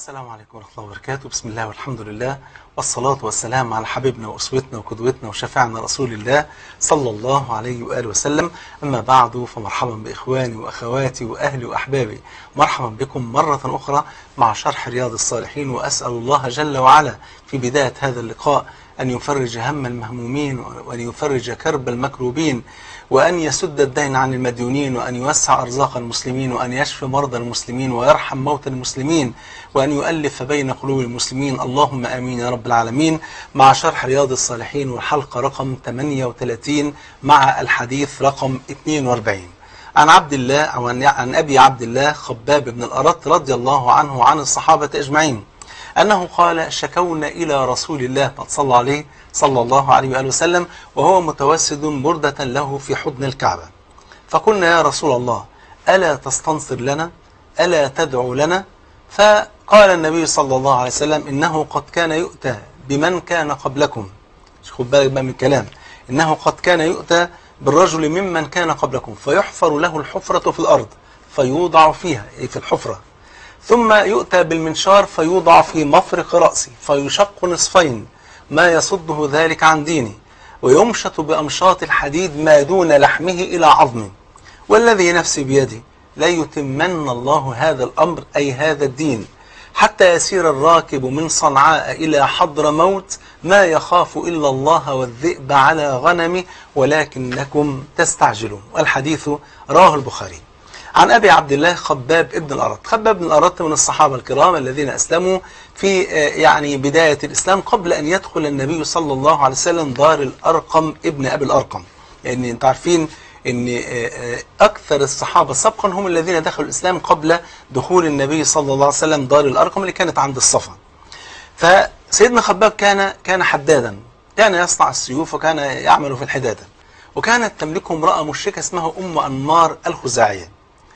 السلام عليكم ورحمة الله وبركاته بسم الله والحمد لله والصلاة والسلام على حبيبنا وأسوتنا وقدوتنا وشفاعنا رسول الله صلى الله عليه وآله وسلم أما بعد فمرحبا بإخواني وأخواتي وأهلي وأحبابي مرحبا بكم مرة أخرى مع شرح رياض الصالحين وأسأل الله جل وعلا في بداية هذا اللقاء أن يفرج هم المهمومين وأن يفرج كرب المكروبين وأن يسد الدين عن المديونين وأن يوسع أرزاق المسلمين وأن يشفي مرضى المسلمين ويرحم موتى المسلمين وأن يؤلف بين قلوب المسلمين اللهم آمين يا رب العالمين مع شرح رياض الصالحين والحلقة رقم 38 مع الحديث رقم 42 عن عبد الله أو عن أبي عبد الله خباب بن الأرط رضي الله عنه وعن الصحابة أجمعين أنه قال شكونا إلى رسول الله صلى عليه صلى الله عليه وآله وسلم وهو متوسد بردة له في حضن الكعبة فقلنا يا رسول الله ألا تستنصر لنا ألا تدعو لنا فقال النبي صلى الله عليه وسلم إنه قد كان يؤتى بمن كان قبلكم خد بالك بقى من الكلام إنه قد كان يؤتى بالرجل ممن كان قبلكم فيحفر له الحفرة في الأرض فيوضع فيها أي في الحفرة ثم يؤتى بالمنشار فيوضع في مفرق رأسه فيشق نصفين ما يصده ذلك عن دينه ويمشط بأمشاط الحديد ما دون لحمه إلى عظمه والذي نفسي بيده لا يتمن الله هذا الأمر أي هذا الدين حتى يسير الراكب من صنعاء إلى حضر موت ما يخاف إلا الله والذئب على غنمه ولكنكم تستعجلون والحديث رواه البخاري عن أبي عبد الله خباب ابن الأرط خباب بن الأرط من الصحابة الكرام الذين أسلموا في يعني بداية الإسلام قبل أن يدخل النبي صلى الله عليه وسلم دار الأرقم ابن أبي الأرقم لأن يعني أنتم عارفين أن أكثر الصحابة سبقا هم الذين دخلوا الإسلام قبل دخول النبي صلى الله عليه وسلم دار الأرقم اللي كانت عند الصفا فسيدنا خباب كان كان حدادا كان يصنع السيوف وكان يعمل في الحدادة وكانت تملكه امرأة مشركة اسمها أم أنمار الخزاعية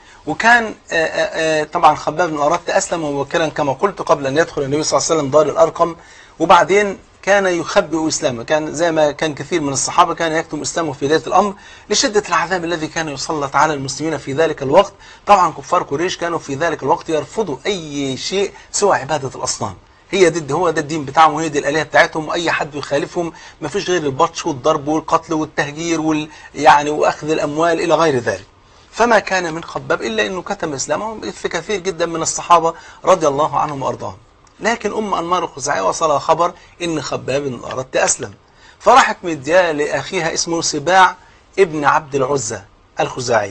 وكان آآ آآ طبعا خباب بن أردت أسلم مبكرا كما قلت قبل أن يدخل النبي صلى الله عليه وسلم دار الأرقم وبعدين كان يخبئ إسلامه كان زي ما كان كثير من الصحابة كان يكتم إسلامه في بداية الأمر لشدة العذاب الذي كان يسلط على المسلمين في ذلك الوقت طبعا كفار قريش كانوا في ذلك الوقت يرفضوا أي شيء سوى عبادة الأصنام هي ضد هو ده الدين بتاعهم وهي دي الآلهة بتاعتهم وأي حد يخالفهم ما فيش غير البطش والضرب والقتل والتهجير وال يعني وأخذ الأموال إلى غير ذلك فما كان من خباب إلا أنه كتم إسلامه في كثير جدا من الصحابة رضي الله عنهم وأرضاهم لكن أم أنمار الخزاعية وصلها خبر إن خباب بن الأرد أسلم فراحت مدياه لأخيها اسمه سباع ابن عبد العزة الخزاعي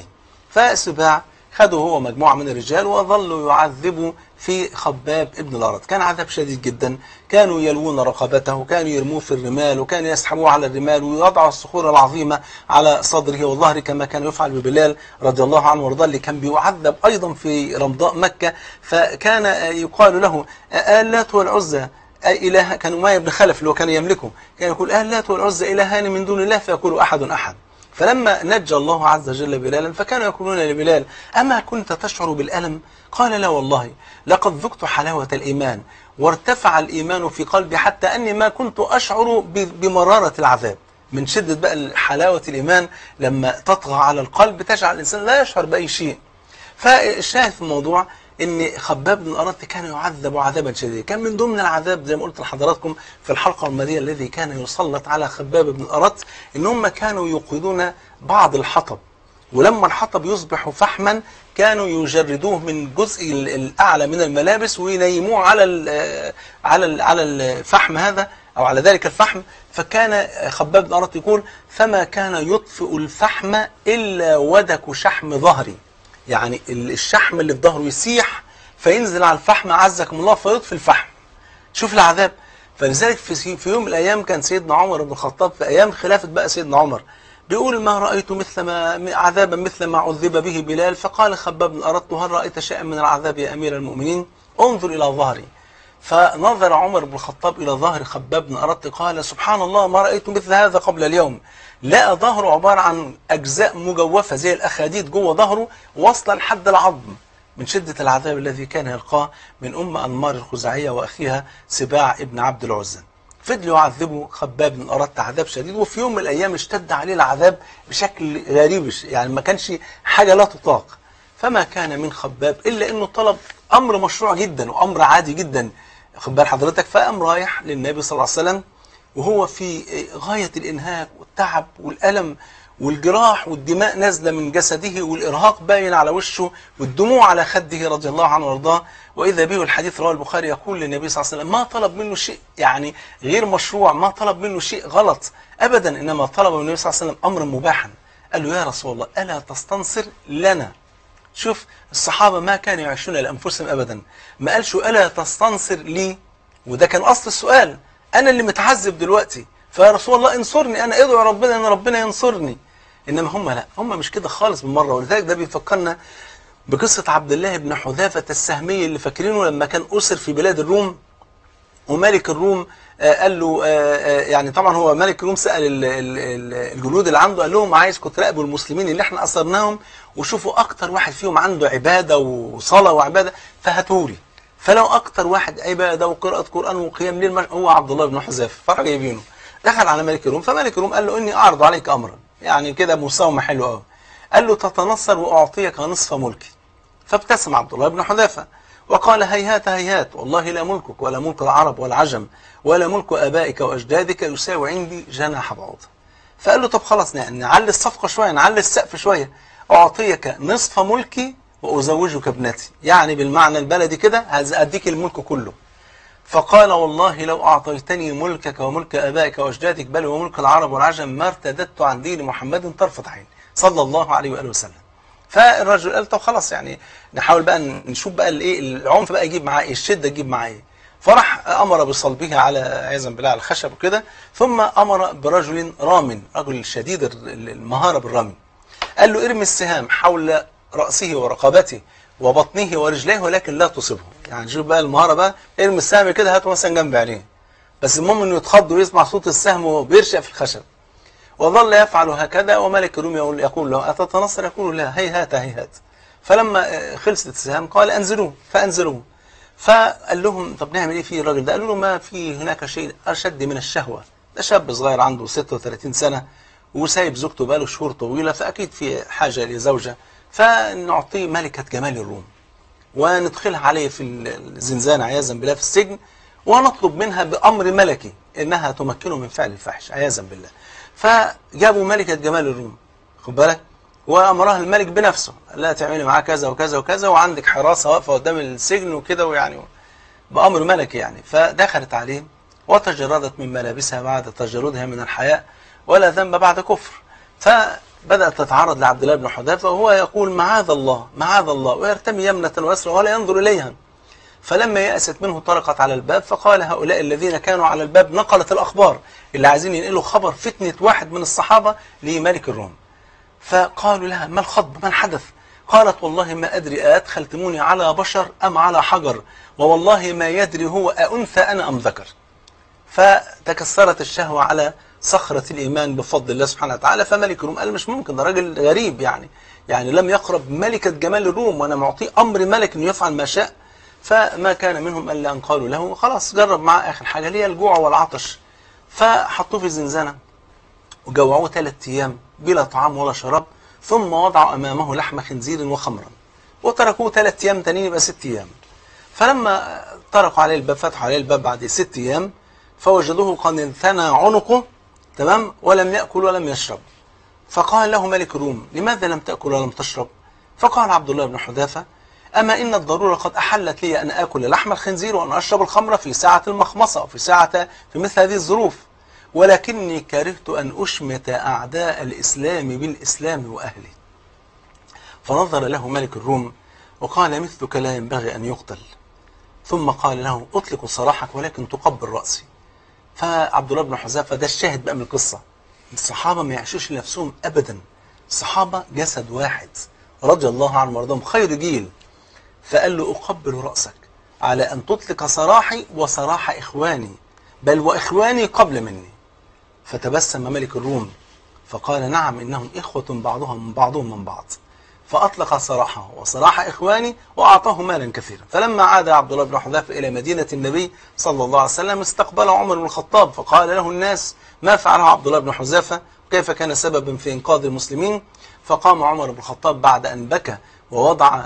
فسباع خدوا هو مجموعة من الرجال وظلوا يعذبوا في خباب ابن الأرض كان عذاب شديد جدا كانوا يلوون رقبته كانوا يرموه في الرمال وكانوا يسحبوه على الرمال ويضعوا الصخور العظيمة على صدره وظهره كما كان يفعل ببلال رضي الله عنه وارضاه اللي كان بيعذب أيضا في رمضاء مكة فكان يقال له آلات والعزة إله كان أمية بن خلف اللي هو كان يملكه كان يقول آلات والعزة إلهان من دون الله فيقول أحد أحد فلما نجى الله عز وجل بلالا فكانوا يقولون لبلال أما كنت تشعر بالألم قال لا والله لقد ذقت حلاوة الإيمان وارتفع الإيمان في قلبي حتى أني ما كنت أشعر بمرارة العذاب من شدة بقى حلاوة الإيمان لما تطغى على القلب تجعل الإنسان لا يشعر بأي شيء فالشاهد في الموضوع ان خباب بن الأرط كان يعذب عذابا شديدا كان من ضمن العذاب زي ما قلت لحضراتكم في الحلقة الماضية الذي كان يسلط على خباب بن الأرط ان هم كانوا يوقدون بعض الحطب ولما الحطب يصبح فحما كانوا يجردوه من جزء الأعلى من الملابس وينيموه على ال على ال على الفحم هذا أو على ذلك الفحم فكان خباب بن الأرط يقول فما كان يطفئ الفحم إلا ودك شحم ظهري يعني الشحم اللي في ظهره يسيح فينزل على الفحم عزكم الله فيطفي الفحم شوف العذاب فلذلك في, في يوم من الأيام كان سيدنا عمر بن الخطاب في أيام خلافة بقى سيدنا عمر بيقول ما رأيت مثل ما عذابا مثل ما عذب به بلال فقال خباب بن أردت هل رأيت شيئا من العذاب يا أمير المؤمنين انظر إلى ظهري فنظر عمر بن الخطاب إلى ظهر خباب بن أردت قال سبحان الله ما رأيت مثل هذا قبل اليوم لقى ظهره عبارة عن أجزاء مجوفة زي الأخاديد جوه ظهره واصلة لحد العظم من شدة العذاب الذي كان يلقاه من أم أنمار الخزاعية وأخيها سباع ابن عبد العزة فضلوا يعذبوا خباب بن أردت عذاب شديد وفي يوم من الأيام اشتد عليه العذاب بشكل غريب يعني ما كانش حاجة لا تطاق فما كان من خباب إلا أنه طلب امر مشروع جدا وامر عادي جدا خد بال حضرتك فقام رايح للنبي صلى الله عليه وسلم وهو في غايه الانهاك والتعب والالم والجراح والدماء نازله من جسده والارهاق باين على وشه والدموع على خده رضي الله عنه وارضاه واذا به الحديث رواه البخاري يقول للنبي صلى الله عليه وسلم ما طلب منه شيء يعني غير مشروع ما طلب منه شيء غلط ابدا انما طلب من النبي صلى الله عليه وسلم امرا مباحا قال له يا رسول الله الا تستنصر لنا شوف الصحابه ما كانوا يعيشون لانفسهم ابدا ما قالش الا تستنصر لي وده كان اصل السؤال انا اللي متعذب دلوقتي فيا رسول الله انصرني انا ادعو ربنا ان ربنا ينصرني انما هم لا هم مش كده خالص بالمره ولذلك ده بيفكرنا بقصه عبد الله بن حذافه السهمي اللي فاكرينه لما كان اسر في بلاد الروم وملك الروم آه، قال له آه، آه، يعني طبعا هو ملك الروم سال ال- ال- ال- الجنود اللي عنده قال لهم عايزكم تراقبوا المسلمين اللي احنا اسرناهم وشوفوا اكتر واحد فيهم عنده عباده وصلاه وعباده فهاتوا لي فلو اكتر واحد عباده وقراءه قران وقيام ليل مش- هو عبد الله بن حذافه فراح جايبينه دخل على ملك الروم فملك الروم قال له اني اعرض عليك امرا يعني كده مساومه حلوه قوي قال له تتنصر واعطيك نصف ملكي فابتسم عبد الله بن حذافه وقال هيهات هيهات والله لا ملكك ولا ملك العرب والعجم ولا ملك ابائك واجدادك يساوي عندي جناح بعوض فقال له طب خلاص ن- نعلي الصفقه شويه نعلي السقف شويه اعطيك نصف ملكي وازوجك ابنتي يعني بالمعنى البلدي كده هز- اديك الملك كله فقال والله لو أعطيتني ملكك وملك أبائك وأجدادك بل وملك العرب والعجم ما ارتددت عن دين محمد طرفة عين صلى الله عليه وآله وسلم فالرجل قال طب خلاص يعني نحاول بقى نشوف بقى الايه العنف بقى يجيب معاه ايه الشده تجيب معاه ايه فراح امر بصلبه على عياذا بالله على الخشب وكده ثم امر برجل رام رجل شديد المهاره بالرمي قال له ارمي السهام حول رأسه ورقبته وبطنه ورجليه ولكن لا تصبه يعني شوف بقى المهارة بقى ارمي السهم كده هاته مثلا جنب عينيه بس المهم انه يتخض ويسمع صوت السهم وهو بيرشق في الخشب وظل يفعل هكذا وملك الروم يقول, يقول له أتتنصر يقول لا هيهات هيهات فلما آه، خلصت السهام قال انزلوه فانزلوه فقال لهم طب نعمل ايه فيه الراجل ده قالوا له ما في هناك شيء اشد من الشهوه ده شاب صغير عنده 36 سنه وسايب زوجته بقاله شهور طويله فاكيد في حاجه لزوجه فنعطيه ملكه جمال الروم وندخلها عليه في الزنزانة عياذا بالله في السجن ونطلب منها بأمر ملكي إنها تمكنه من فعل الفحش عياذا بالله فجابوا ملكة جمال الروم خد بالك وأمرها الملك بنفسه قال لها تعملي معاه كذا وكذا وكذا وعندك حراسة واقفة قدام السجن وكده ويعني بأمر ملكي يعني فدخلت عليه وتجردت من ملابسها بعد تجردها من الحياء ولا ذنب بعد كفر فبدأت تتعرض لعبد الله بن حذافة وهو يقول معاذ الله معاذ الله ويرتمي يمنة ويسرى ولا ينظر إليها فلما يأست منه طرقت على الباب فقال هؤلاء الذين كانوا على الباب نقلت الأخبار اللي عايزين ينقلوا خبر فتنة واحد من الصحابة لملك الروم فقالوا لها ما الخطب ما الحدث قالت والله ما أدري أدخلتموني على بشر أم على حجر ووالله ما يدري هو أأنثى أنا أم ذكر فتكسرت الشهوة على صخرة الإيمان بفضل الله سبحانه وتعالى فملك الروم قال مش ممكن ده راجل غريب يعني يعني لم يقرب ملكة جمال الروم وأنا معطيه أمر ملك إنه يفعل ما شاء فما كان منهم إلا أن قالوا له خلاص جرب معاه آخر حاجة اللي هي الجوع والعطش فحطوه في الزنزانة وجوعوه ثلاث أيام بلا طعام ولا شراب ثم وضعوا أمامه لحم خنزير وخمرا وتركوه ثلاث أيام تانيين يبقى ست أيام فلما طرقوا عليه الباب فتحوا عليه الباب بعد ست أيام فوجدوه قد انثنى عنقه تمام ولم يأكل ولم يشرب فقال له ملك الروم لماذا لم تأكل ولم تشرب فقال عبد الله بن حذافة أما إن الضرورة قد أحلت لي أن آكل لحم الخنزير وأن أشرب الخمر في ساعة المخمصة وفي ساعة في مثل هذه الظروف ولكني كرهت أن أشمت أعداء الإسلام بالإسلام وأهله فنظر له ملك الروم وقال مثلك لا ينبغي أن يقتل ثم قال له أطلق سراحك ولكن تقبل رأسي فعبد الله بن حذافة ده الشاهد بقى من القصة الصحابة ما يعيشوش لنفسهم أبدا الصحابة جسد واحد رضي الله عنهم وارضاهم خير جيل فقال له أقبل رأسك على أن تطلق سراحي وسراح إخواني بل وإخواني قبل مني فتبسم ملك الروم فقال نعم إنهم إخوة بعضهم من بعضهم من بعض فأطلق سراحه وسراح إخواني وأعطاه مالا كثيرا فلما عاد عبد الله بن حذافة إلى مدينة النبي صلى الله عليه وسلم استقبله عمر بن الخطاب فقال له الناس ما فعله عبد الله بن حذافة كيف كان سببا في إنقاذ المسلمين فقام عمر بن الخطاب بعد أن بكى ووضع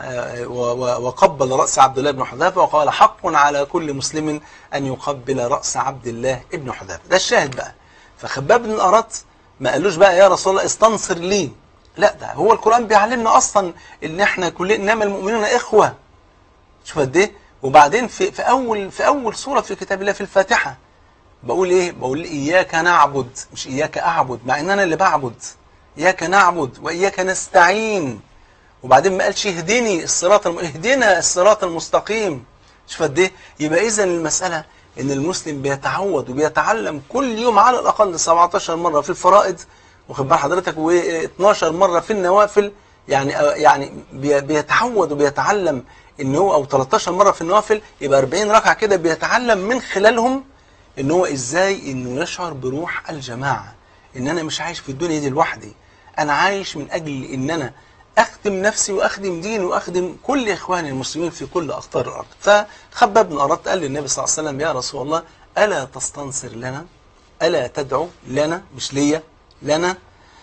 وقبل رأس عبد الله بن حذافة وقال حق على كل مسلم أن يقبل رأس عبد الله بن حذافة ده الشاهد بقى فخباب بن الأرط ما قالوش بقى يا رسول الله استنصر لي لا ده هو القرآن بيعلمنا أصلا إن إحنا كلنا إنما المؤمنون إخوة شوف قد إيه وبعدين في, في أول في أول سورة في كتاب الله في الفاتحة بقول إيه بقول إياك نعبد مش إياك أعبد مع إن أنا اللي بعبد إياك نعبد وإياك نستعين وبعدين ما قالش اهدني الصراط الم... اهدنا الصراط المستقيم شوف قد ايه يبقى اذا المساله ان المسلم بيتعود وبيتعلم كل يوم على الاقل 17 مره في الفرائض واخد بال حضرتك و12 مره في النوافل يعني يعني بيتعود وبيتعلم ان هو او 13 مره في النوافل يبقى 40 ركعه كده بيتعلم من خلالهم ان هو ازاي انه يشعر بروح الجماعه ان انا مش عايش في الدنيا دي لوحدي انا عايش من اجل ان انا اخدم نفسي واخدم ديني واخدم كل اخواني المسلمين في كل اقطار الارض فخباب بن اراد قال للنبي صلى الله عليه وسلم يا رسول الله الا تستنصر لنا الا تدعو لنا مش ليا لنا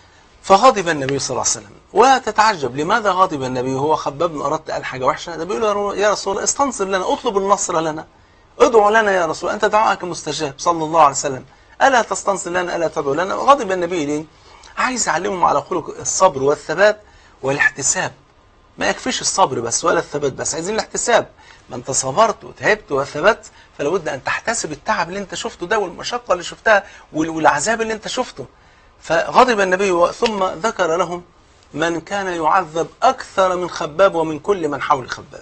فغضب النبي صلى الله عليه وسلم وتتعجب لماذا غضب النبي هو خباب بن اراد قال حاجه وحشه ده بيقول يا رسول الله استنصر لنا اطلب النصر لنا ادعو لنا يا رسول انت دعاءك مستجاب صلى الله عليه وسلم الا تستنصر لنا الا تدعو لنا غضب النبي ليه عايز يعلمهم على خلق الصبر والثبات والاحتساب ما يكفيش الصبر بس ولا الثبات بس عايزين الاحتساب ما انت صبرت وتعبت وثبت فلا بد ان تحتسب التعب اللي انت شفته ده والمشقه اللي شفتها والعذاب اللي انت شفته فغضب النبي ثم ذكر لهم من كان يعذب اكثر من خباب ومن كل من حول خباب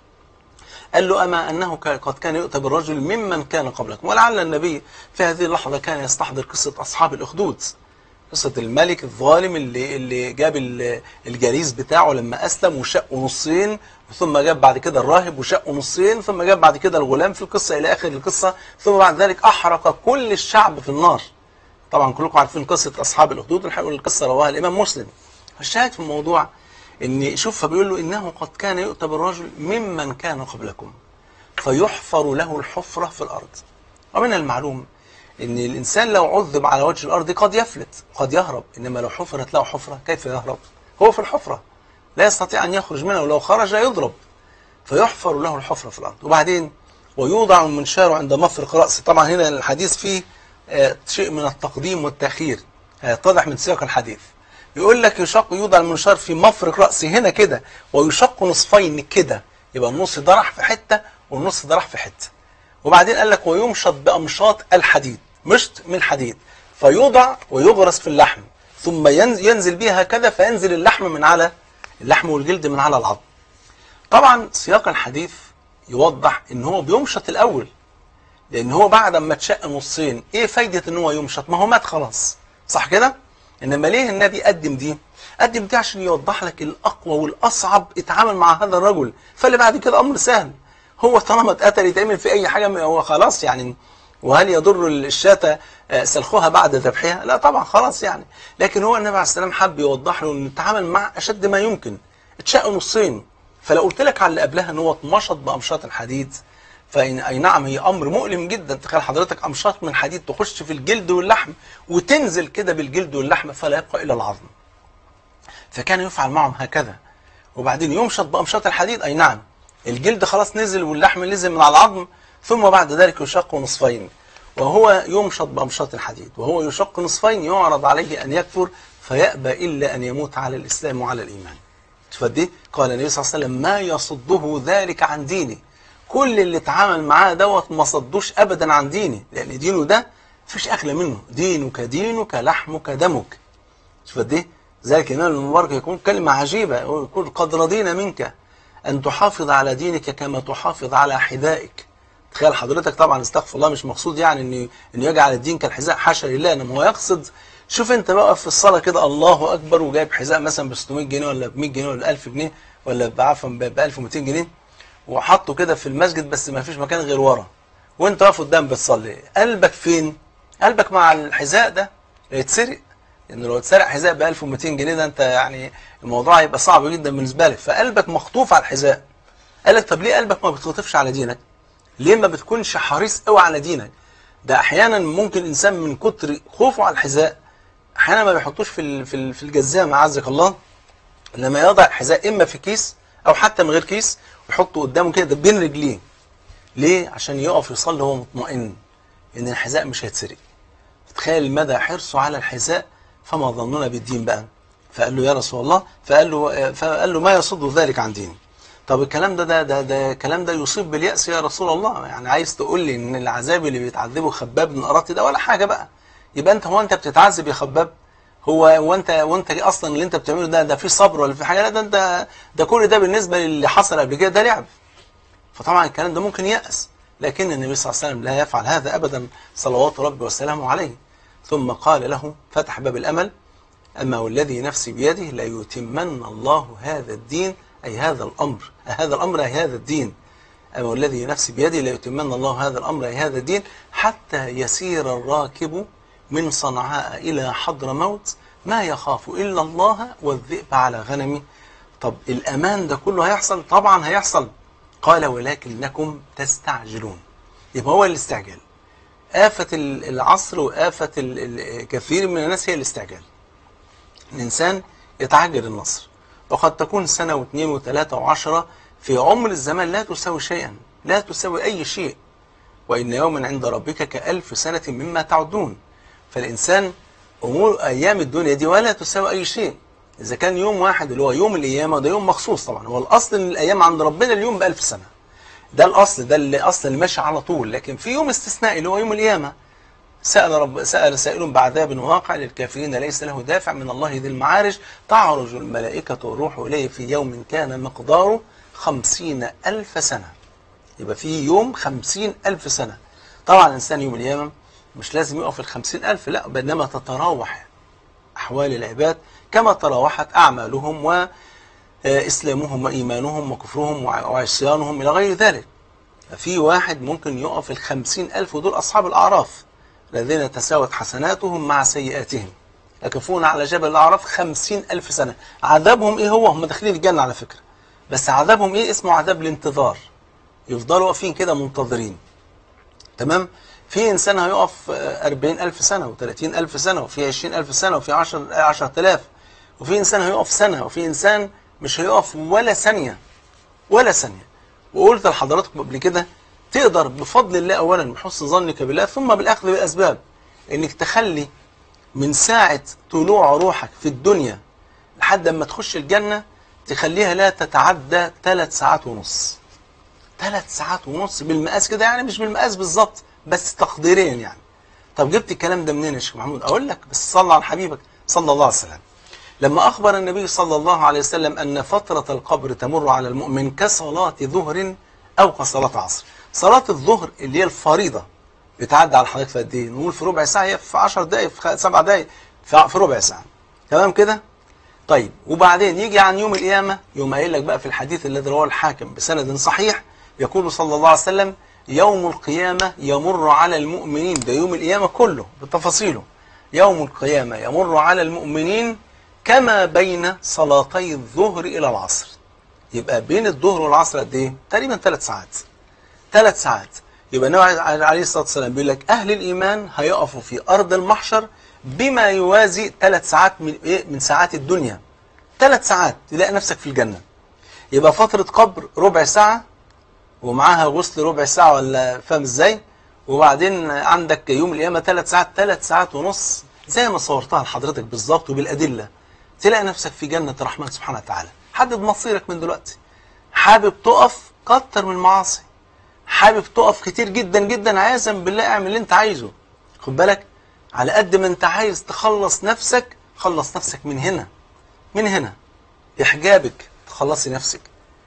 قال له أما أنه قد كان يؤتى بالرجل ممن كان قبلكم ولعل النبي في هذه اللحظة كان يستحضر قصة أصحاب الأخدود قصة الملك الظالم اللي اللي جاب الجليس بتاعه لما أسلم وشقه نصين ثم جاب بعد كده الراهب وشقه نصين ثم جاب بعد كده الغلام في القصة إلى آخر القصة ثم بعد ذلك أحرق كل الشعب في النار طبعا كلكم عارفين قصة أصحاب الأخدود الحقيقة القصة رواها الإمام مسلم الشاهد في الموضوع إن شوف فبيقول له إنه قد كان يؤتى بالرجل ممن كان قبلكم فيحفر له الحفرة في الأرض ومن المعلوم ان الانسان لو عذب على وجه الارض قد يفلت قد يهرب انما لو حفرت له حفره كيف يهرب هو في الحفره لا يستطيع ان يخرج منها ولو خرج يضرب فيحفر له الحفره في الارض وبعدين ويوضع المنشار عند مفرق راسه طبعا هنا الحديث فيه آه شيء من التقديم والتاخير هيتضح من سياق الحديث يقول لك يشق يوضع المنشار في مفرق راسه هنا كده ويشق نصفين كده يبقى النص ضرح في حته والنص ضرح في حته وبعدين قال لك ويمشط بأمشاط الحديد مشط من حديد فيوضع ويغرس في اللحم ثم ينزل بها هكذا فينزل اللحم من على اللحم والجلد من على العظم طبعا سياق الحديث يوضح ان هو بيمشط الاول لان هو بعد ما اتشق نصين ايه فايدة ان هو يمشط ما هو مات خلاص صح كده انما ليه النبي قدم دي قدم دي عشان يوضح لك الاقوى والاصعب اتعامل مع هذا الرجل فاللي بعد كده امر سهل هو طالما اتقتل يتعمل في اي حاجه هو خلاص يعني وهل يضر الشاة سلخها بعد ذبحها؟ لا طبعا خلاص يعني لكن هو النبي عليه السلام حب يوضح له انه نتعامل مع اشد ما يمكن اتشق نصين فلو قلت لك على اللي قبلها ان هو اتمشط بامشاط الحديد فإن اي نعم هي امر مؤلم جدا تخيل حضرتك امشاط من حديد تخش في الجلد واللحم وتنزل كده بالجلد واللحم فلا يبقى الا العظم فكان يفعل معهم هكذا وبعدين يمشط بامشاط الحديد اي نعم الجلد خلاص نزل واللحم نزل من على العظم ثم بعد ذلك يشق نصفين وهو يمشط بأمشاط الحديد وهو يشق نصفين يعرض عليه أن يكفر فيأبى إلا أن يموت على الإسلام وعلى الإيمان فدي قال النبي صلى الله عليه وسلم ما يصده ذلك عن ديني كل اللي اتعامل معاه دوت ما صدوش أبدا عن ديني لأن دينه ده مفيش أغلى منه دينك دينك لحمك دمك شوف دي ذلك الإمام المبارك يكون كلمة عجيبة يقول قد رضينا منك أن تحافظ على دينك كما تحافظ على حذائك تخيل حضرتك طبعا استغفر الله مش مقصود يعني ان انه يجعل الدين كالحذاء حاشا لله انما هو يقصد شوف انت واقف في الصلاه كده الله اكبر وجايب حذاء مثلا ب 600 جنيه ولا ب 100 جنيه ولا 1000 جنيه ولا عفوا ب 1200 جنيه وحطه كده في المسجد بس ما فيش مكان غير ورا وانت واقف قدام بتصلي قلبك فين؟ قلبك مع الحذاء ده يتسرق لان لو اتسرق حذاء ب 1200 جنيه ده انت يعني الموضوع هيبقى صعب جدا بالنسبه لك فقلبك مخطوف على الحذاء قال لك طب ليه قلبك ما بيتخطفش على دينك؟ ليه ما بتكونش حريص قوي على دينك ده احيانا ممكن انسان من كتر خوفه على الحذاء احيانا ما بيحطوش في ال- في ال- في الجزامه عزك الله لما يضع الحذاء اما في كيس او حتى من غير كيس ويحطه قدامه كده بين رجليه ليه عشان يقف يصلي وهو مطمئن ان الحذاء مش هيتسرق تخيل مدى حرصه على الحذاء فما ظننا بالدين بقى فقال له يا رسول الله فقال له فقال له ما يصد ذلك عن ديني طب الكلام ده ده ده, ده الكلام ده يصيب باليأس يا رسول الله يعني عايز تقول لي ان العذاب اللي بيتعذبه خباب بن أراتي ده ولا حاجة بقى يبقى انت هو انت بتتعذب يا خباب هو وانت وانت اصلا اللي انت بتعمله ده ده في صبر ولا في حاجه لا ده انت ده كل ده بالنسبه للي حصل قبل كده ده لعب فطبعا الكلام ده ممكن يأس لكن النبي صلى الله عليه وسلم لا يفعل هذا ابدا صلوات ربي وسلامه عليه ثم قال له فتح باب الامل اما والذي نفسي بيده ليتمن الله هذا الدين اي هذا الامر هذا الامر اي هذا الدين اما والذي نفسي بيده ليتمن الله هذا الامر اي هذا الدين حتى يسير الراكب من صنعاء الى حضرموت ما يخاف الا الله والذئب على غنمه طب الامان ده كله هيحصل طبعا هيحصل قال ولكنكم تستعجلون يبقى هو الاستعجال آفة ال- العصر وآفة ال- ال- كثير من الناس هي الاستعجال الإنسان يتعجل النصر وقد تكون سنة واثنين وثلاثة وعشرة في عمر الزمان لا تساوي شيئا لا تساوي أي شيء وإن يوما عند ربك كألف سنة مما تعدون فالإنسان أمور أيام الدنيا دي ولا تساوي أي شيء إذا كان يوم واحد اللي هو يوم القيامة ده يوم مخصوص طبعا هو الأصل إن الأيام عند ربنا اليوم بألف سنة ده الأصل ده اللي أصل اللي ماشي على طول لكن في يوم استثنائي اللي هو يوم القيامة سأل رب سأل سائل بعذاب واقع للكافرين ليس له دافع من الله ذي المعارج تعرج الملائكة والروح إليه في يوم كان مقداره خمسين ألف سنة يبقى في يوم خمسين ألف سنة طبعا الإنسان يوم القيامة مش لازم يقف الخمسين ألف لا بينما تتراوح أحوال العباد كما تراوحت أعمالهم وإسلامهم وإيمانهم وكفرهم وع- وعصيانهم إلى غير ذلك في واحد ممكن يقف الخمسين ألف ودول أصحاب الأعراف الذين تساوت حسناتهم مع سيئاتهم يكفون على جبل الأعراف خمسين ألف سنة عذابهم إيه هو هم داخلين الجنة على فكرة بس عذابهم إيه اسمه عذاب الانتظار يفضلوا واقفين كده منتظرين تمام في إنسان هيقف آه، أربعين ألف سنة وثلاثين ألف سنة وفي عشرين ألف سنة وفي عشر عشر آلاف وفي إنسان هيقف سنة وفي إنسان مش هيقف ولا ثانية ولا ثانية وقلت لحضراتكم قبل كده تقدر بفضل الله أولا بحسن ظنك بالله ثم بالأخذ بالأسباب إنك تخلي من ساعة طلوع روحك في الدنيا لحد ما تخش الجنة تخليها لا تتعدى ثلاث ساعات ونص ثلاث ساعات ونص بالمقاس كده يعني مش بالمقاس بالظبط بس تقديريا يعني طب جبت الكلام ده منين يا شيخ محمود اقول لك بس صلى على حبيبك صلى الله عليه وسلم لما اخبر النبي صلى الله عليه وسلم ان فترة القبر تمر على المؤمن كصلاة ظهر او كصلاة عصر صلاة الظهر اللي هي الفريضة بتعدي على حضرتك في قد ايه نقول في ربع ساعة هي في 10 دقائق في 7 دقائق في في ربع ساعة تمام كده طيب وبعدين يجي عن يوم القيامة يوم قايل لك بقى في الحديث الذي رواه الحاكم بسند صحيح يقول صلى الله عليه وسلم يوم القيامة يمر على المؤمنين ده يوم القيامة كله بتفاصيله يوم القيامة يمر على المؤمنين كما بين صلاتي الظهر إلى العصر يبقى بين الظهر والعصر قد إيه؟ تقريبا ثلاث ساعات ثلاث ساعات يبقى النبي عليه الصلاة والسلام بيقول لك أهل الإيمان هيقفوا في أرض المحشر بما يوازي ثلاث ساعات من إيه؟ من ساعات الدنيا ثلاث ساعات تلاقي نفسك في الجنة يبقى فترة قبر ربع ساعة ومعاها غسل ربع ساعة ولا فاهم ازاي وبعدين عندك يوم القيامة ثلاث ساعات ثلاث ساعات ونص زي ما صورتها لحضرتك بالظبط وبالأدلة تلاقي نفسك في جنة الرحمن سبحانه وتعالى حدد مصيرك من دلوقتي حابب تقف كتر من المعاصي حابب تقف كتير جدا جدا عايزا بالله اعمل اللي انت عايزه خد بالك على قد ما انت عايز تخلص نفسك خلص نفسك من هنا من هنا بحجابك تخلصي نفسك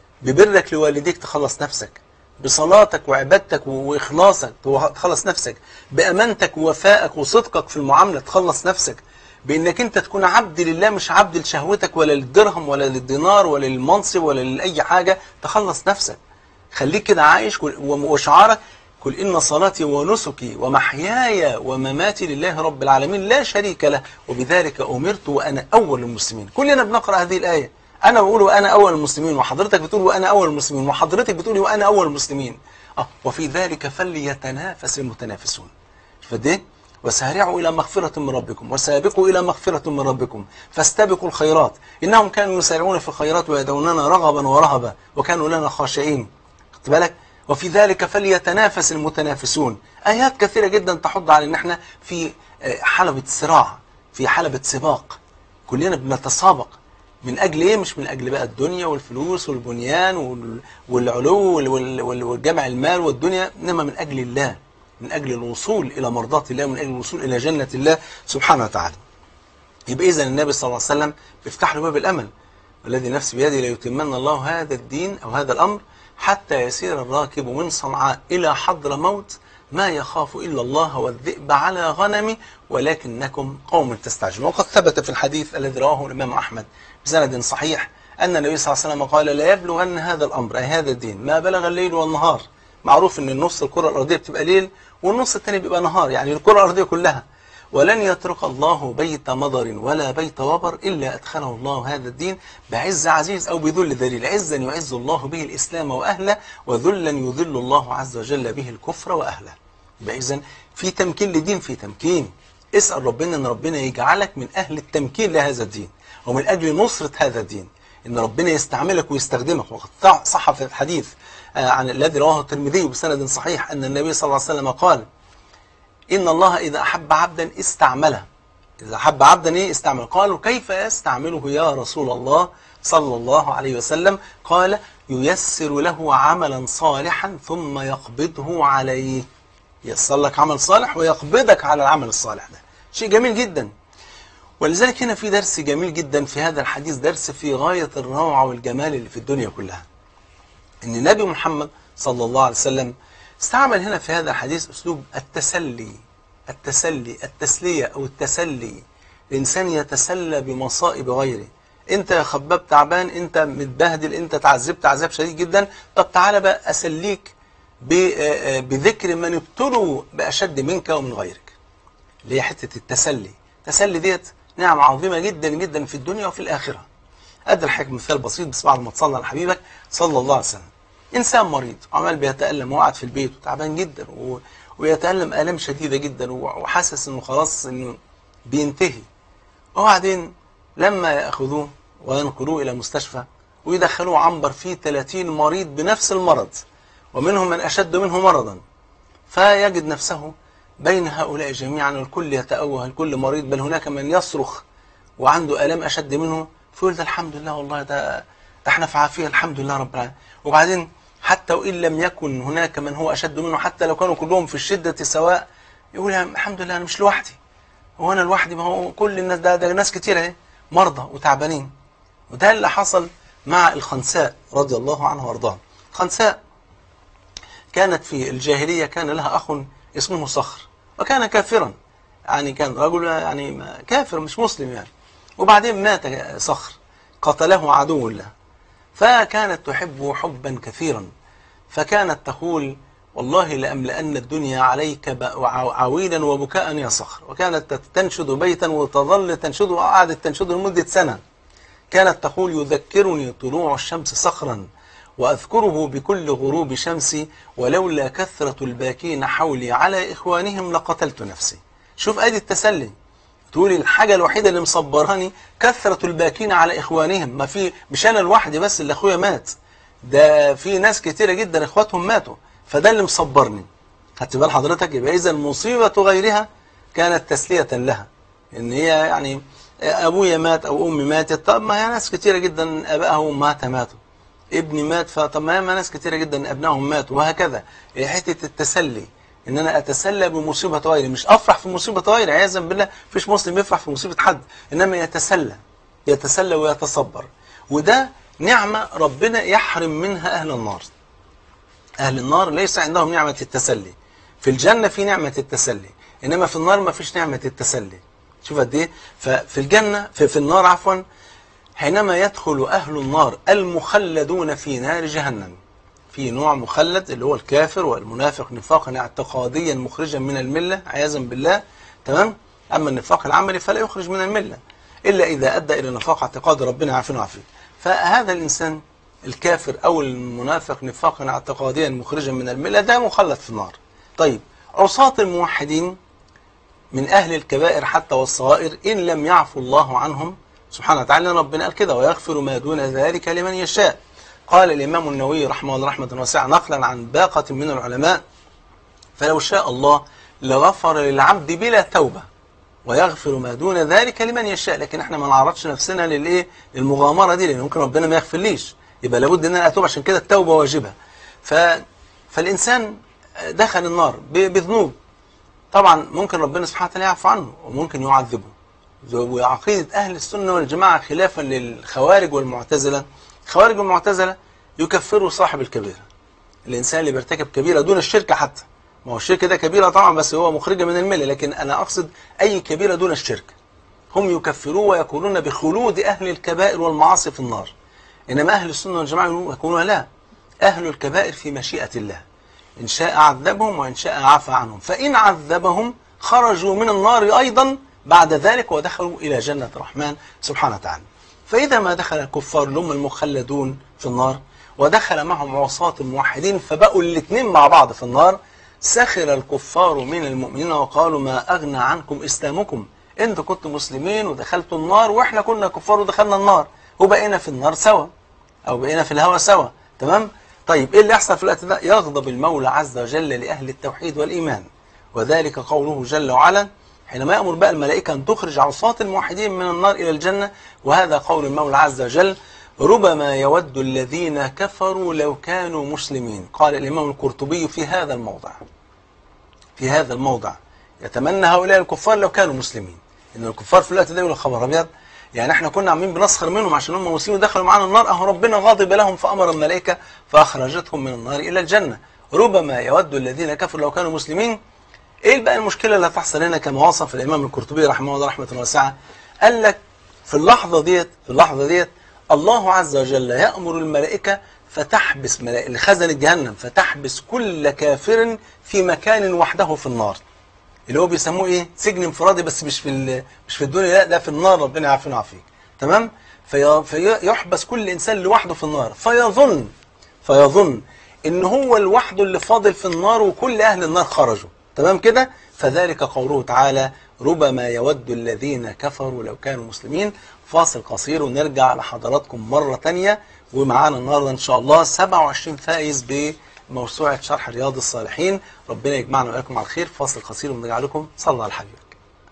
ببرك لوالديك تخلص نفسك بصلاتك وعبادتك واخلاصك تخلص نفسك بامانتك ووفائك وصدقك في المعامله تخلص نفسك بانك انت تكون عبد لله مش عبد لشهوتك ولا للدرهم ولا للدينار ولا للمنصب ولا لاي حاجه تخلص نفسك خليك كده عايش كل- وشعارك قل إن صلاتي ونسكي ومحياي ومماتي لله رب العالمين لا شريك له وبذلك أمرت وأنا أول المسلمين كلنا بنقرأ هذه الآية أنا بقول وأنا أول المسلمين وحضرتك بتقول وأنا أول المسلمين وحضرتك بتقولي وأنا أول المسلمين آه وفي ذلك فليتنافس المتنافسون شوف قد إيه وسارعوا إلى مغفرة من ربكم وسابقوا إلى مغفرة من ربكم فاستبقوا الخيرات إنهم كانوا يسارعون في الخيرات ويدعوننا رغبا ورهبا وكانوا لنا خاشعين خدت بالك وفي ذلك فليتنافس المتنافسون آيات كثيرة جدا تحض على إن احنا في آه، حلبة صراع في حلبة سباق كلنا بنتسابق من أجل إيه مش من أجل بقى الدنيا والفلوس والبنيان وال- والعلو وال- وال- وال- والجمع المال والدنيا إنما من أجل الله من أجل الوصول إلى مرضاة الله من أجل الوصول إلى جنة الله سبحانه وتعالى يبقى إذا النبي صلى الله عليه وسلم بيفتح له باب الأمل والذي نفسي بيده ليتمن الله هذا الدين أو هذا الأمر حتى يسير الراكب من صنعاء إلى حضر موت ما يخاف إلا الله والذئب على غنمه ولكنكم قوم تستعجلون وقد ثبت في الحديث الذي رواه الإمام أحمد بسند صحيح أن النبي صلى الله عليه وسلم قال لا يبلغن هذا الأمر أي هذا الدين ما بلغ الليل والنهار معروف أن النص الكرة الأرضية بتبقى ليل والنص الثاني بيبقى نهار يعني الكرة الأرضية كلها ولن يترك الله بيت مضر ولا بيت وبر إلا أدخله الله هذا الدين بعز عزيز أو بذل ذليل عزا يعز الله به الإسلام وأهله وذلا يذل الله عز وجل به الكفر وأهله يبقى إذن في تمكين لدين في تمكين اسأل ربنا أن ربنا يجعلك من أهل التمكين لهذا الدين ومن أجل نصرة هذا الدين ان ربنا يستعملك ويستخدمك وقد صح في الحديث آه، عن الذي رواه الترمذي بسند صحيح ان النبي صلى الله عليه وسلم قال ان الله اذا احب عبدا استعمله اذا احب عبدا ايه استعمله قالوا كيف يستعمله يا رسول الله صلى الله عليه وسلم قال ييسر له عملا صالحا ثم يقبضه عليه ييسر لك عمل صالح ويقبضك على العمل الصالح ده شيء جميل جدا ولذلك هنا في درس جميل جدا في هذا الحديث درس في غاية الروعة والجمال اللي في الدنيا كلها ان النبي محمد صلى الله عليه وسلم استعمل هنا في هذا الحديث اسلوب التسلي التسلي التسلية او التسلي الانسان يتسلى بمصائب غيره انت يا خباب تعبان انت متبهدل انت تعذبت عذاب شديد جدا طب تعالى بقى اسليك ب- آه، آه، بذكر من ابتلوا باشد منك ومن غيرك اللي هي حته التسلي التسلي ديت نعمه عظيمه جدا جدا في الدنيا وفي الاخره ادي الحكم مثال بسيط بس بعد ما تصلى على حبيبك صلى الله عليه وسلم انسان مريض عمال بيتالم وقاعد في البيت وتعبان جدا و... ويتالم الام شديده جدا و- وحاسس انه خلاص انه بينتهي وبعدين لما ياخذوه وينقلوه الى مستشفى ويدخلوه عنبر فيه 30 مريض بنفس المرض ومنهم من اشد منه مرضا فيجد نفسه بين هؤلاء جميعا الكل يتأوه الكل مريض بل هناك من يصرخ وعنده آلام أشد منه فيقول ده الحمد لله والله ده, ده احنا في عافية الحمد لله رب العالمين وبعدين حتى وإن لم يكن هناك من هو أشد منه حتى لو كانوا كلهم في الشدة سواء يقول يا الحمد لله أنا مش لوحدي هو أنا لوحدي ما هو كل الناس ده, ده ناس كتير اهي مرضى وتعبانين وده اللي حصل مع الخنساء رضي الله عنها وارضاها خنساء كانت في الجاهلية كان لها أخ اسمه صخر وكان كافرا يعني كان رجل يعني ما- كافر مش مسلم يعني وبعدين مات صخر قتله عدو الله فكانت تحبه حبا كثيرا فكانت تقول والله لأملأن الدنيا عليك ب- وع- عويلا وبكاء يا صخر وكانت تنشد بيتا وتظل تنشده وقعدت تنشده لمدة سنة كانت تقول يذكرني طلوع الشمس صخرا وأذكره بكل غروب شمسي ولولا كثرة الباكين حولي على إخوانهم لقتلت نفسي شوف آدي التسلي تقولي الحاجة الوحيدة اللي مصبراني كثرة الباكين على إخوانهم ما في مش أنا لوحدي بس اللي أخويا مات ده في ناس كتيرة جدا إخواتهم ماتوا فده اللي مصبرني خدت بال حضرتك يبقى إذا مصيبة غيرها كانت تسلية لها إن هي يعني أبويا مات أو أمي ماتت طب ما هي ناس كتيرة جدا أبائها وأمهاتها ماتوا ابني مات فطب ما ياما ناس كتيرة جدا أبنائهم ماتوا وهكذا هي حتة التسلي ان انا اتسلى بمصيبه غيري مش افرح في مصيبه غيري عياذا بالله مفيش مسلم يفرح في مصيبه حد انما يتسلى يتسلى ويتصبر وده نعمه ربنا يحرم منها اهل النار اهل النار ليس عندهم نعمه التسلي في الجنه في نعمه التسلي انما في النار ما فيش نعمه التسلي شوف قد ايه ففي الجنه في, في النار عفوا حينما يدخل اهل النار المخلدون في نار جهنم في نوع مخلد اللي هو الكافر والمنافق نفاقا اعتقاديا مخرجا من الملة عياذا بالله تمام أما النفاق العملي فلا يخرج من الملة إلا إذا أدى إلى نفاق اعتقاد ربنا عافينا وعافيه فهذا الإنسان الكافر أو المنافق نفاقا اعتقاديا مخرجا من الملة ده مخلد في النار طيب عصاة الموحدين من أهل الكبائر حتى والصغائر إن لم يعفو الله عنهم سبحانه وتعالى ربنا قال كده ويغفر ما دون ذلك لمن يشاء قال الإمام النووي رحمه الله رحمة واسعة نقلا عن باقة من العلماء فلو شاء الله لغفر للعبد بلا توبة ويغفر ما دون ذلك لمن يشاء لكن احنا ما نعرضش نفسنا للايه للمغامره دي لان ممكن ربنا ما يغفرليش يبقى لابد ان انا اتوب عشان كده التوبه واجبه ف فالانسان دخل النار ب- بذنوب طبعا ممكن ربنا سبحانه وتعالى يعفو عنه وممكن يعذبه وعقيده اهل السنه والجماعه خلافا للخوارج والمعتزله الخوارج والمعتزله يكفروا صاحب الكبيره الانسان اللي بيرتكب كبيره دون الشرك حتى ما هو الشرك ده كبيره طبعا بس هو مخرجه من المله لكن انا اقصد اي كبيره دون الشرك هم يكفرون ويقولون بخلود اهل الكبائر والمعاصي في النار انما اهل السنه والجماعه يقولون لا اهل الكبائر في مشيئه الله ان شاء عذبهم وان شاء عفى عنهم فان عذبهم خرجوا من النار ايضا بعد ذلك ودخلوا الى جنه الرحمن سبحانه وتعالى فاذا ما دخل الكفار اللي هم المخلدون في النار ودخل معهم عصاة الموحدين فبقوا الاثنين مع بعض في النار سخر الكفار من المؤمنين وقالوا ما أغنى عنكم إسلامكم أنتوا كنتم مسلمين ودخلتوا النار وإحنا كنا كفار ودخلنا النار وبقينا في النار سوا أو بقينا في الهوى سوا تمام طيب إيه اللي يحصل في الوقت ده يغضب المولى عز وجل لأهل التوحيد والإيمان وذلك قوله جل وعلا حينما يأمر بقى الملائكة أن تخرج عصاة الموحدين من النار إلى الجنة وهذا قول المولى عز وجل ربما يود الذين كفروا لو كانوا مسلمين قال الإمام القرطبي في هذا الموضع في هذا الموضع يتمنى هؤلاء الكفار لو كانوا مسلمين ان الكفار في الوقت ده يقولوا خبر ابيض يعني احنا كنا عاملين بنسخر منهم عشان هم مسلمين ودخلوا معانا النار اهو ربنا غاضب لهم فامر الملائكه فاخرجتهم من النار الى الجنه ربما يود الذين كفروا لو كانوا مسلمين ايه بقى المشكله اللي هتحصل هنا كما وصف الامام القرطبي رحمه الله رحمه واسعه قال لك في اللحظه ديت في اللحظه ديت الله عز وجل يامر الملائكه فتحبس ملائكه لخزنه جهنم فتحبس كل كافر في مكان وحده في النار اللي هو بيسموه ايه سجن انفرادي بس مش في ال- مش في الدنيا لا ده في النار ربنا يعافينا ويعافيك تمام في فيحبس كل انسان لوحده في النار فيظن فيظن ان هو لوحده اللي فاضل في النار وكل اهل النار خرجوا تمام كده فذلك قوله تعالى ربما يود الذين كفروا لو كانوا مسلمين فاصل قصير ونرجع لحضراتكم مرة تانية ومعانا النهاردة إن شاء الله 27 فائز بموسوعة شرح رياض الصالحين ربنا يجمعنا وإياكم على الخير فاصل قصير ونرجع لكم صلى الله على حبيبك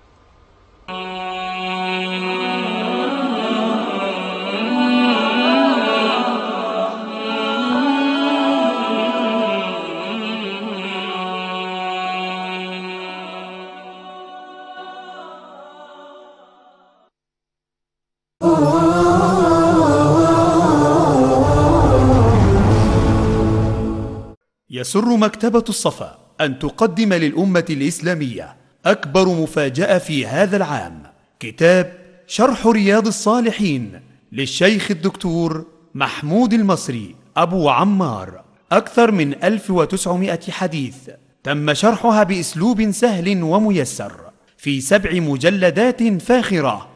يسر مكتبة الصفا أن تقدم للأمة الإسلامية أكبر مفاجأة في هذا العام كتاب شرح رياض الصالحين للشيخ الدكتور محمود المصري أبو عمار أكثر من 1900 حديث تم شرحها بأسلوب سهل وميسر في سبع مجلدات فاخرة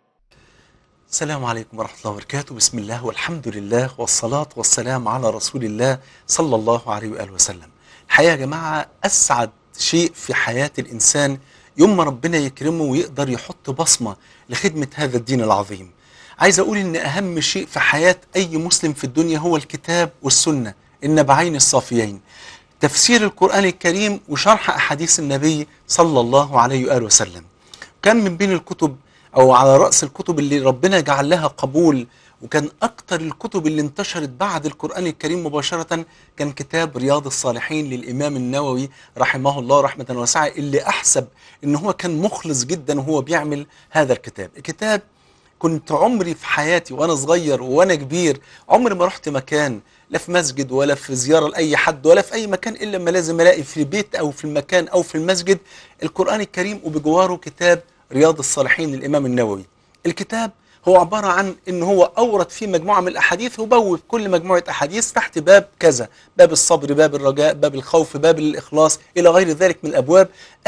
السلام عليكم ورحمة الله وبركاته بسم الله والحمد لله والصلاة والسلام على رسول الله صلى الله عليه وآله وسلم الحقيقة يا جماعة أسعد شيء في حياة الإنسان يوم ما ربنا يكرمه ويقدر يحط بصمة لخدمة هذا الدين العظيم عايز أقول إن أهم شيء في حياة أي مسلم في الدنيا هو الكتاب والسنة النبعين الصافيين تفسير القرآن الكريم وشرح أحاديث النبي صلى الله عليه وآله وسلم كان من بين الكتب او على راس الكتب اللي ربنا جعل لها قبول وكان اكتر الكتب اللي انتشرت بعد القران الكريم مباشره كان كتاب رياض الصالحين للامام النووي رحمه الله رحمه واسعه اللي احسب ان هو كان مخلص جدا وهو بيعمل هذا الكتاب الكتاب كنت عمري في حياتي وانا صغير وانا كبير عمري ما رحت مكان لا في مسجد ولا في زياره لاي حد ولا في اي مكان الا لما لازم الاقي في البيت او في المكان او في المسجد القران الكريم وبجواره كتاب رياض الصالحين للإمام النووي الكتاب هو عبارة عن ان هو اورد فيه مجموعة من الاحاديث وبوب كل مجموعة احاديث تحت باب كذا باب الصبر باب الرجاء باب الخوف باب الاخلاص الى غير ذلك من الابواب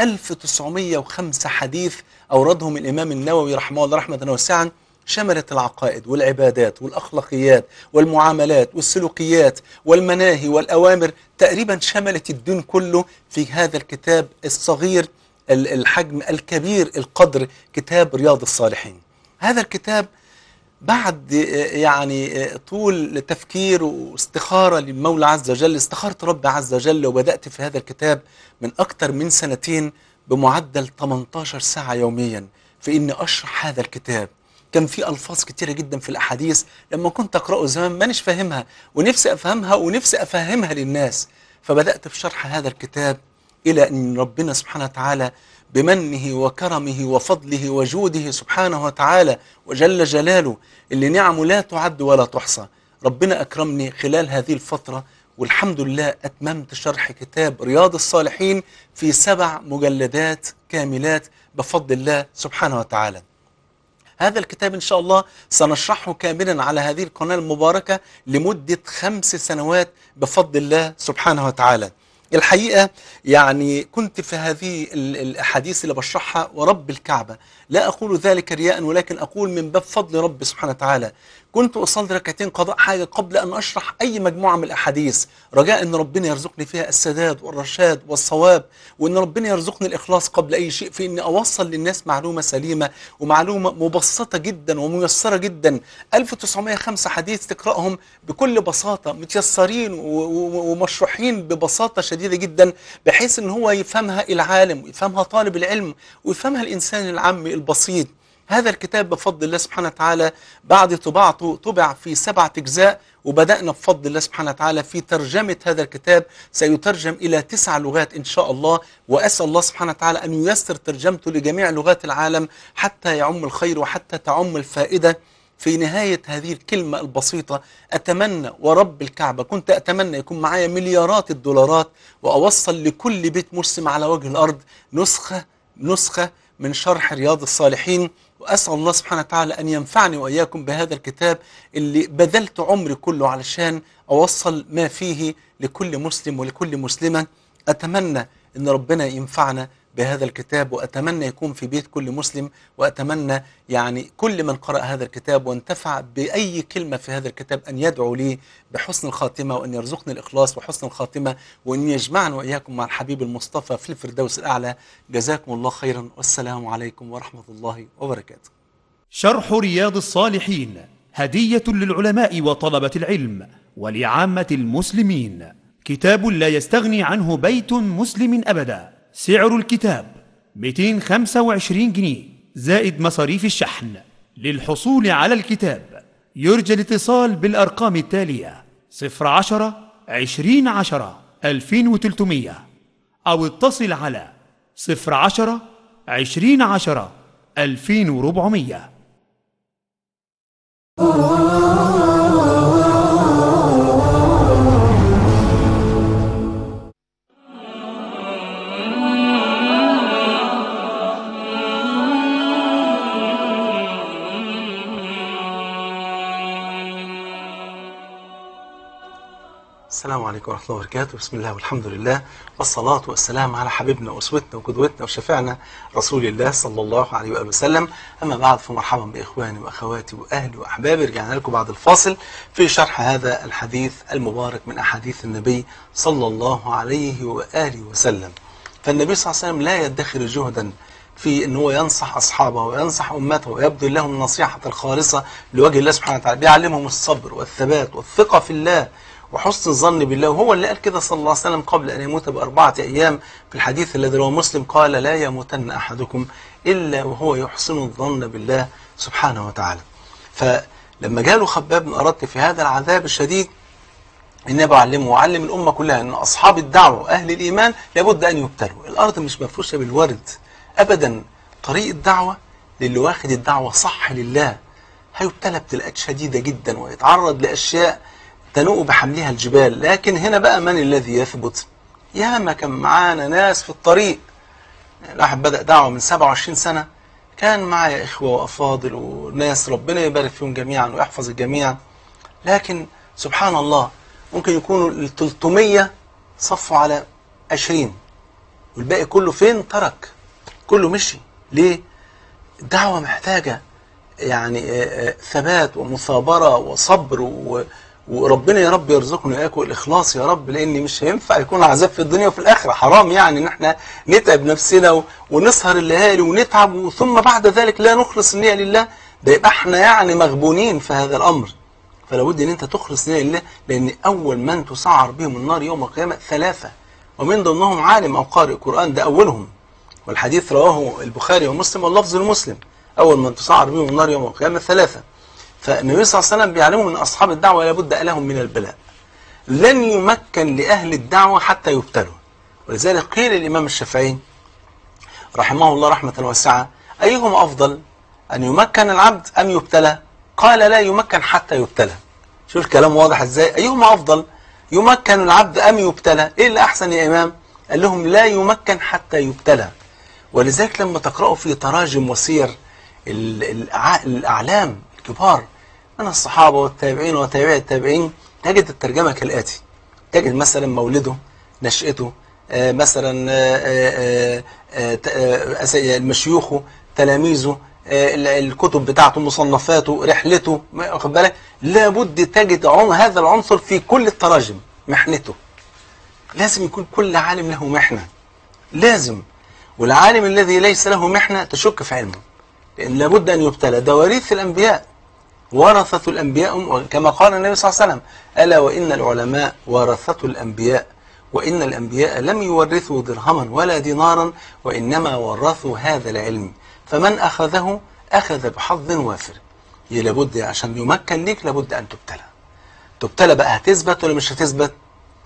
1905 حديث اوردهم الامام النووي رحمه الله رحمة واسعة شملت العقائد والعبادات والاخلاقيات والمعاملات والسلوكيات والمناهي والاوامر تقريبا شملت الدين كله في هذا الكتاب الصغير ال- الحجم الكبير القدر كتاب رياض الصالحين هذا الكتاب بعد آه، يعني آه، طول تفكير واستخارة للمولى عز وجل استخرت رب عز وجل وبدأت في هذا الكتاب من أكثر من سنتين بمعدل 18 ساعة يوميا في إني أشرح هذا الكتاب كان في ألفاظ كتيرة جدا في الأحاديث لما كنت أقرأه زمان مانيش فاهمها ونفسي أفهمها ونفسي أفهمها للناس فبدأت في شرح هذا الكتاب إلى أن ربنا سبحانه وتعالى بمنه وكرمه وفضله وجوده سبحانه وتعالى وجل جلاله اللي نعمه لا تعد ولا تحصى ربنا أكرمني خلال هذه الفترة والحمد لله أتممت شرح كتاب رياض الصالحين في سبع مجلدات كاملات بفضل الله سبحانه وتعالى هذا الكتاب إن شاء الله سنشرحه كاملا على هذه القناة المباركة لمدة خمس سنوات بفضل الله سبحانه وتعالى الحقيقة يعني كنت في هذه ال- الأحاديث اللي بشرحها ورب الكعبة لا أقول ذلك رياء ولكن أقول من باب فضل رب سبحانه وتعالى كنت أصلي ركعتين قضاء حاجة قبل أن أشرح أي مجموعة من الأحاديث رجاء أن ربنا يرزقني فيها السداد والرشاد والصواب وأن ربنا يرزقني الإخلاص قبل أي شيء في أني أوصل للناس معلومة سليمة ومعلومة مبسطة جدا وميسرة جدا 1905 حديث تقرأهم بكل بساطة متيسرين و- و- ومشروحين ببساطة شديدة جدا بحيث أن هو يفهمها العالم ويفهمها طالب العلم ويفهمها الإنسان العامي البسيط هذا الكتاب بفضل الله سبحانه وتعالى بعد طباعته طبع في سبعة أجزاء وبدأنا بفضل الله سبحانه وتعالى في ترجمة هذا الكتاب سيترجم إلى تسع لغات إن شاء الله وأسأل الله سبحانه وتعالى أن ييسر ترجمته لجميع لغات العالم حتى يعم الخير وحتى تعم الفائدة في نهاية هذه الكلمة البسيطة أتمنى ورب الكعبة كنت أتمنى يكون معايا مليارات الدولارات وأوصل لكل بيت مسلم على وجه الأرض نسخة نسخة من شرح رياض الصالحين وأسأل الله سبحانه وتعالى أن ينفعني وإياكم بهذا الكتاب اللي بذلت عمري كله علشان أوصل ما فيه لكل مسلم ولكل مسلمة أتمنى أن ربنا ينفعنا بهذا الكتاب وأتمنى يكون في بيت كل مسلم وأتمنى يعني كل من قرأ هذا الكتاب وانتفع بأي كلمة في هذا الكتاب أن يدعو لي بحسن الخاتمة وأن يرزقني الإخلاص وحسن الخاتمة وأن يجمعنا وإياكم مع الحبيب المصطفى في الفردوس الأعلى جزاكم الله خيرا والسلام عليكم ورحمة الله وبركاته شرح رياض الصالحين هدية للعلماء وطلبة العلم ولعامة المسلمين كتاب لا يستغني عنه بيت مسلم أبدا سعر الكتاب 225 جنيه زائد مصاريف الشحن للحصول على الكتاب يرجى الاتصال بالأرقام التالية 010 20 10 2300 أو اتصل على 010 20 10 2400 السلام عليكم ورحمة الله وبركاته بسم الله والحمد لله والصلاة والسلام على حبيبنا وأسوتنا وقدوتنا وشفيعنا رسول الله صلى الله عليه وآله وسلم أما بعد فمرحبا بإخواني وأخواتي وأهلي وأحبابي رجعنا لكم بعد الفاصل في شرح هذا الحديث المبارك من أحاديث النبي صلى الله عليه وآله وسلم فالنبي صلى الله عليه وسلم لا يدخر جهدا في ان هو ينصح اصحابه وينصح امته ويبذل لهم النصيحه الخالصه لوجه الله سبحانه وتعالى بيعلمهم الصبر والثبات والثقه في الله وحسن الظن بالله وهو اللي قال كده صلى الله عليه وسلم قبل ان يموت باربعه ايام في الحديث الذي رواه مسلم قال لا يموتن احدكم الا وهو يحسن الظن بالله سبحانه وتعالى. فلما جاله خباب بن ارد في هذا العذاب الشديد النبي علمه وعلم الامه كلها ان اصحاب الدعوه واهل الايمان لابد ان يبتلوا، الارض مش مفروشه بالورد ابدا طريق الدعوه للي واخد الدعوه صح لله هيبتلى ابتلاءات شديده جدا ويتعرض لاشياء تنوء بحملها الجبال لكن هنا بقى من الذي يثبت ياما كان معانا ناس في الطريق الواحد بدأ دعوة من 27 سنة كان معايا إخوة وأفاضل وناس ربنا يبارك فيهم جميعا ويحفظ الجميع لكن سبحان الله ممكن يكونوا ال 300 صفوا على 20 والباقي كله فين ترك كله مشي ليه الدعوة محتاجة يعني آه، آه، ثبات ومثابرة وصبر و- وربنا يا رب يرزقنا اياكم الاخلاص يا رب لان مش هينفع يكون عذاب في الدنيا وفي الاخره حرام يعني ان احنا نتعب نفسنا و- ونسهر الليالي ونتعب ثم بعد ذلك لا نخلص النيه لله ده يبقى احنا يعني مغبونين في هذا الامر فلا بد ان انت تخلص نيه لله لان اول من تسعر بهم النار يوم القيامه ثلاثه ومن ضمنهم عالم او قارئ قران ده اولهم والحديث رواه البخاري ومسلم واللفظ لمسلم اول من تسعر بهم النار يوم القيامه ثلاثه فالنبي صلى الله عليه وسلم بيعلمهم ان اصحاب الدعوه لابد لهم من البلاء لن يمكن لاهل الدعوه حتى يبتلوا ولذلك قيل الامام الشافعي رحمه الله رحمه واسعه ايهما افضل ان يمكن العبد ام يبتلى قال لا يمكن حتى يبتلى شوف الكلام واضح ازاي ايهما افضل يمكن العبد ام يبتلى ايه اللي احسن يا امام قال لهم لا يمكن حتى يبتلى ولذلك لما تقرأوا في تراجم وسير ال- الأع- الأعلام الكبار من الصحابة والتابعين وتابعي التابعين تجد الترجمة كالآتي تجد مثلا مولده نشأته آه، مثلا آه، آه، آه، ت- آه، أس- مشيوخه تلاميذه آه، ال- الكتب بتاعته مصنفاته رحلته ما- واخد بالك لابد تجد عن هذا العنصر في كل التراجم محنته لازم يكون كل عالم له محنه لازم والعالم الذي ليس له محنة تشك في علمه لأن لابد أن يبتلى دواريث الأنبياء ورثة الأنبياء كما قال النبي صلى الله عليه وسلم ألا وإن العلماء ورثة الأنبياء وإن الأنبياء لم يورثوا درهما ولا دينارا وإنما ورثوا هذا العلم فمن أخذه أخذ بحظ وافر هي لابد عشان يمكن ليك لابد أن تبتلى تبتلى بقى هتثبت ولا مش هتثبت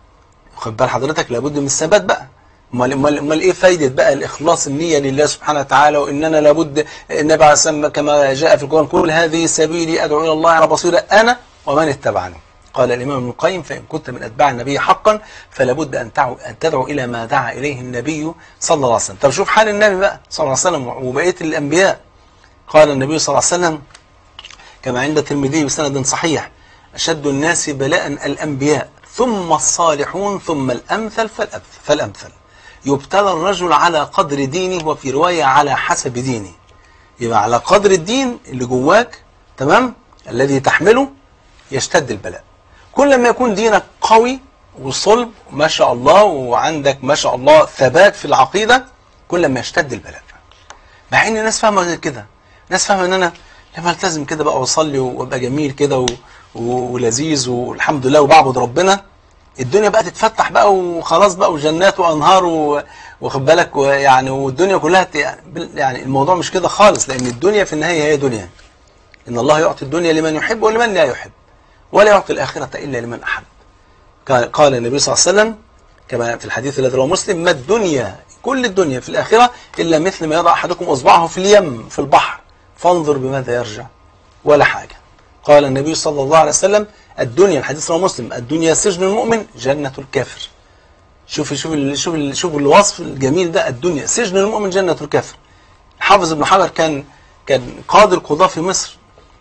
خد بال حضرتك لابد من الثبات بقى امال امال امال ايه فايده بقى الاخلاص النيه لله سبحانه وتعالى واننا لابد النبي عليه الصلاه والسلام كما جاء في القران كل هذه سبيلي ادعو الى الله على بصيره انا ومن اتبعني قال الامام ابن القيم فان كنت من اتباع النبي حقا فلا بد ان تعو ان تدعو الى ما دعا اليه النبي صلى الله عليه وسلم طب شوف حال النبي بقى صلى الله عليه وسلم وبقيه الانبياء قال النبي صلى الله عليه وسلم كما عند الترمذي بسند صحيح أشد الناس بلاء الأنبياء ثم الصالحون ثم الأمثل فالأمثل, فالأمثل يبتلى الرجل على قدر دينه وفي رواية على حسب دينه يبقى على قدر الدين اللي جواك تمام الذي تحمله يشتد البلاء كل ما يكون دينك قوي وصلب ما شاء الله وعندك ما شاء الله ثبات في العقيدة كل ما يشتد البلاء مع ان الناس فاهمه غير كده الناس فاهمه ان انا لما التزم كده بقى واصلي وابقى جميل كده و... و... ولذيذ والحمد لله وبعبد ربنا الدنيا بقى تتفتح بقى وخلاص بقى وجنات وانهار و... واخد بالك ويعني والدنيا كلها ت... يعني الموضوع مش كده خالص لان الدنيا في النهايه هي دنيا ان الله يعطي الدنيا لمن يحب ولمن لا يحب ولا يعطي الاخره الا لمن احب قال قال النبي صلى الله عليه وسلم كما في الحديث الذي رواه مسلم ما الدنيا كل الدنيا في الآخرة إلا مثل ما يضع أحدكم أصبعه في اليم في البحر فانظر بماذا يرجع ولا حاجة قال النبي صلى الله عليه وسلم الدنيا الحديث رواه مسلم الدنيا سجن المؤمن جنة الكافر شوف شوف ال- شوف ال- شوف الوصف الجميل ده الدنيا سجن المؤمن جنة الكافر حافظ ابن حجر كان كان قاضي القضاة في مصر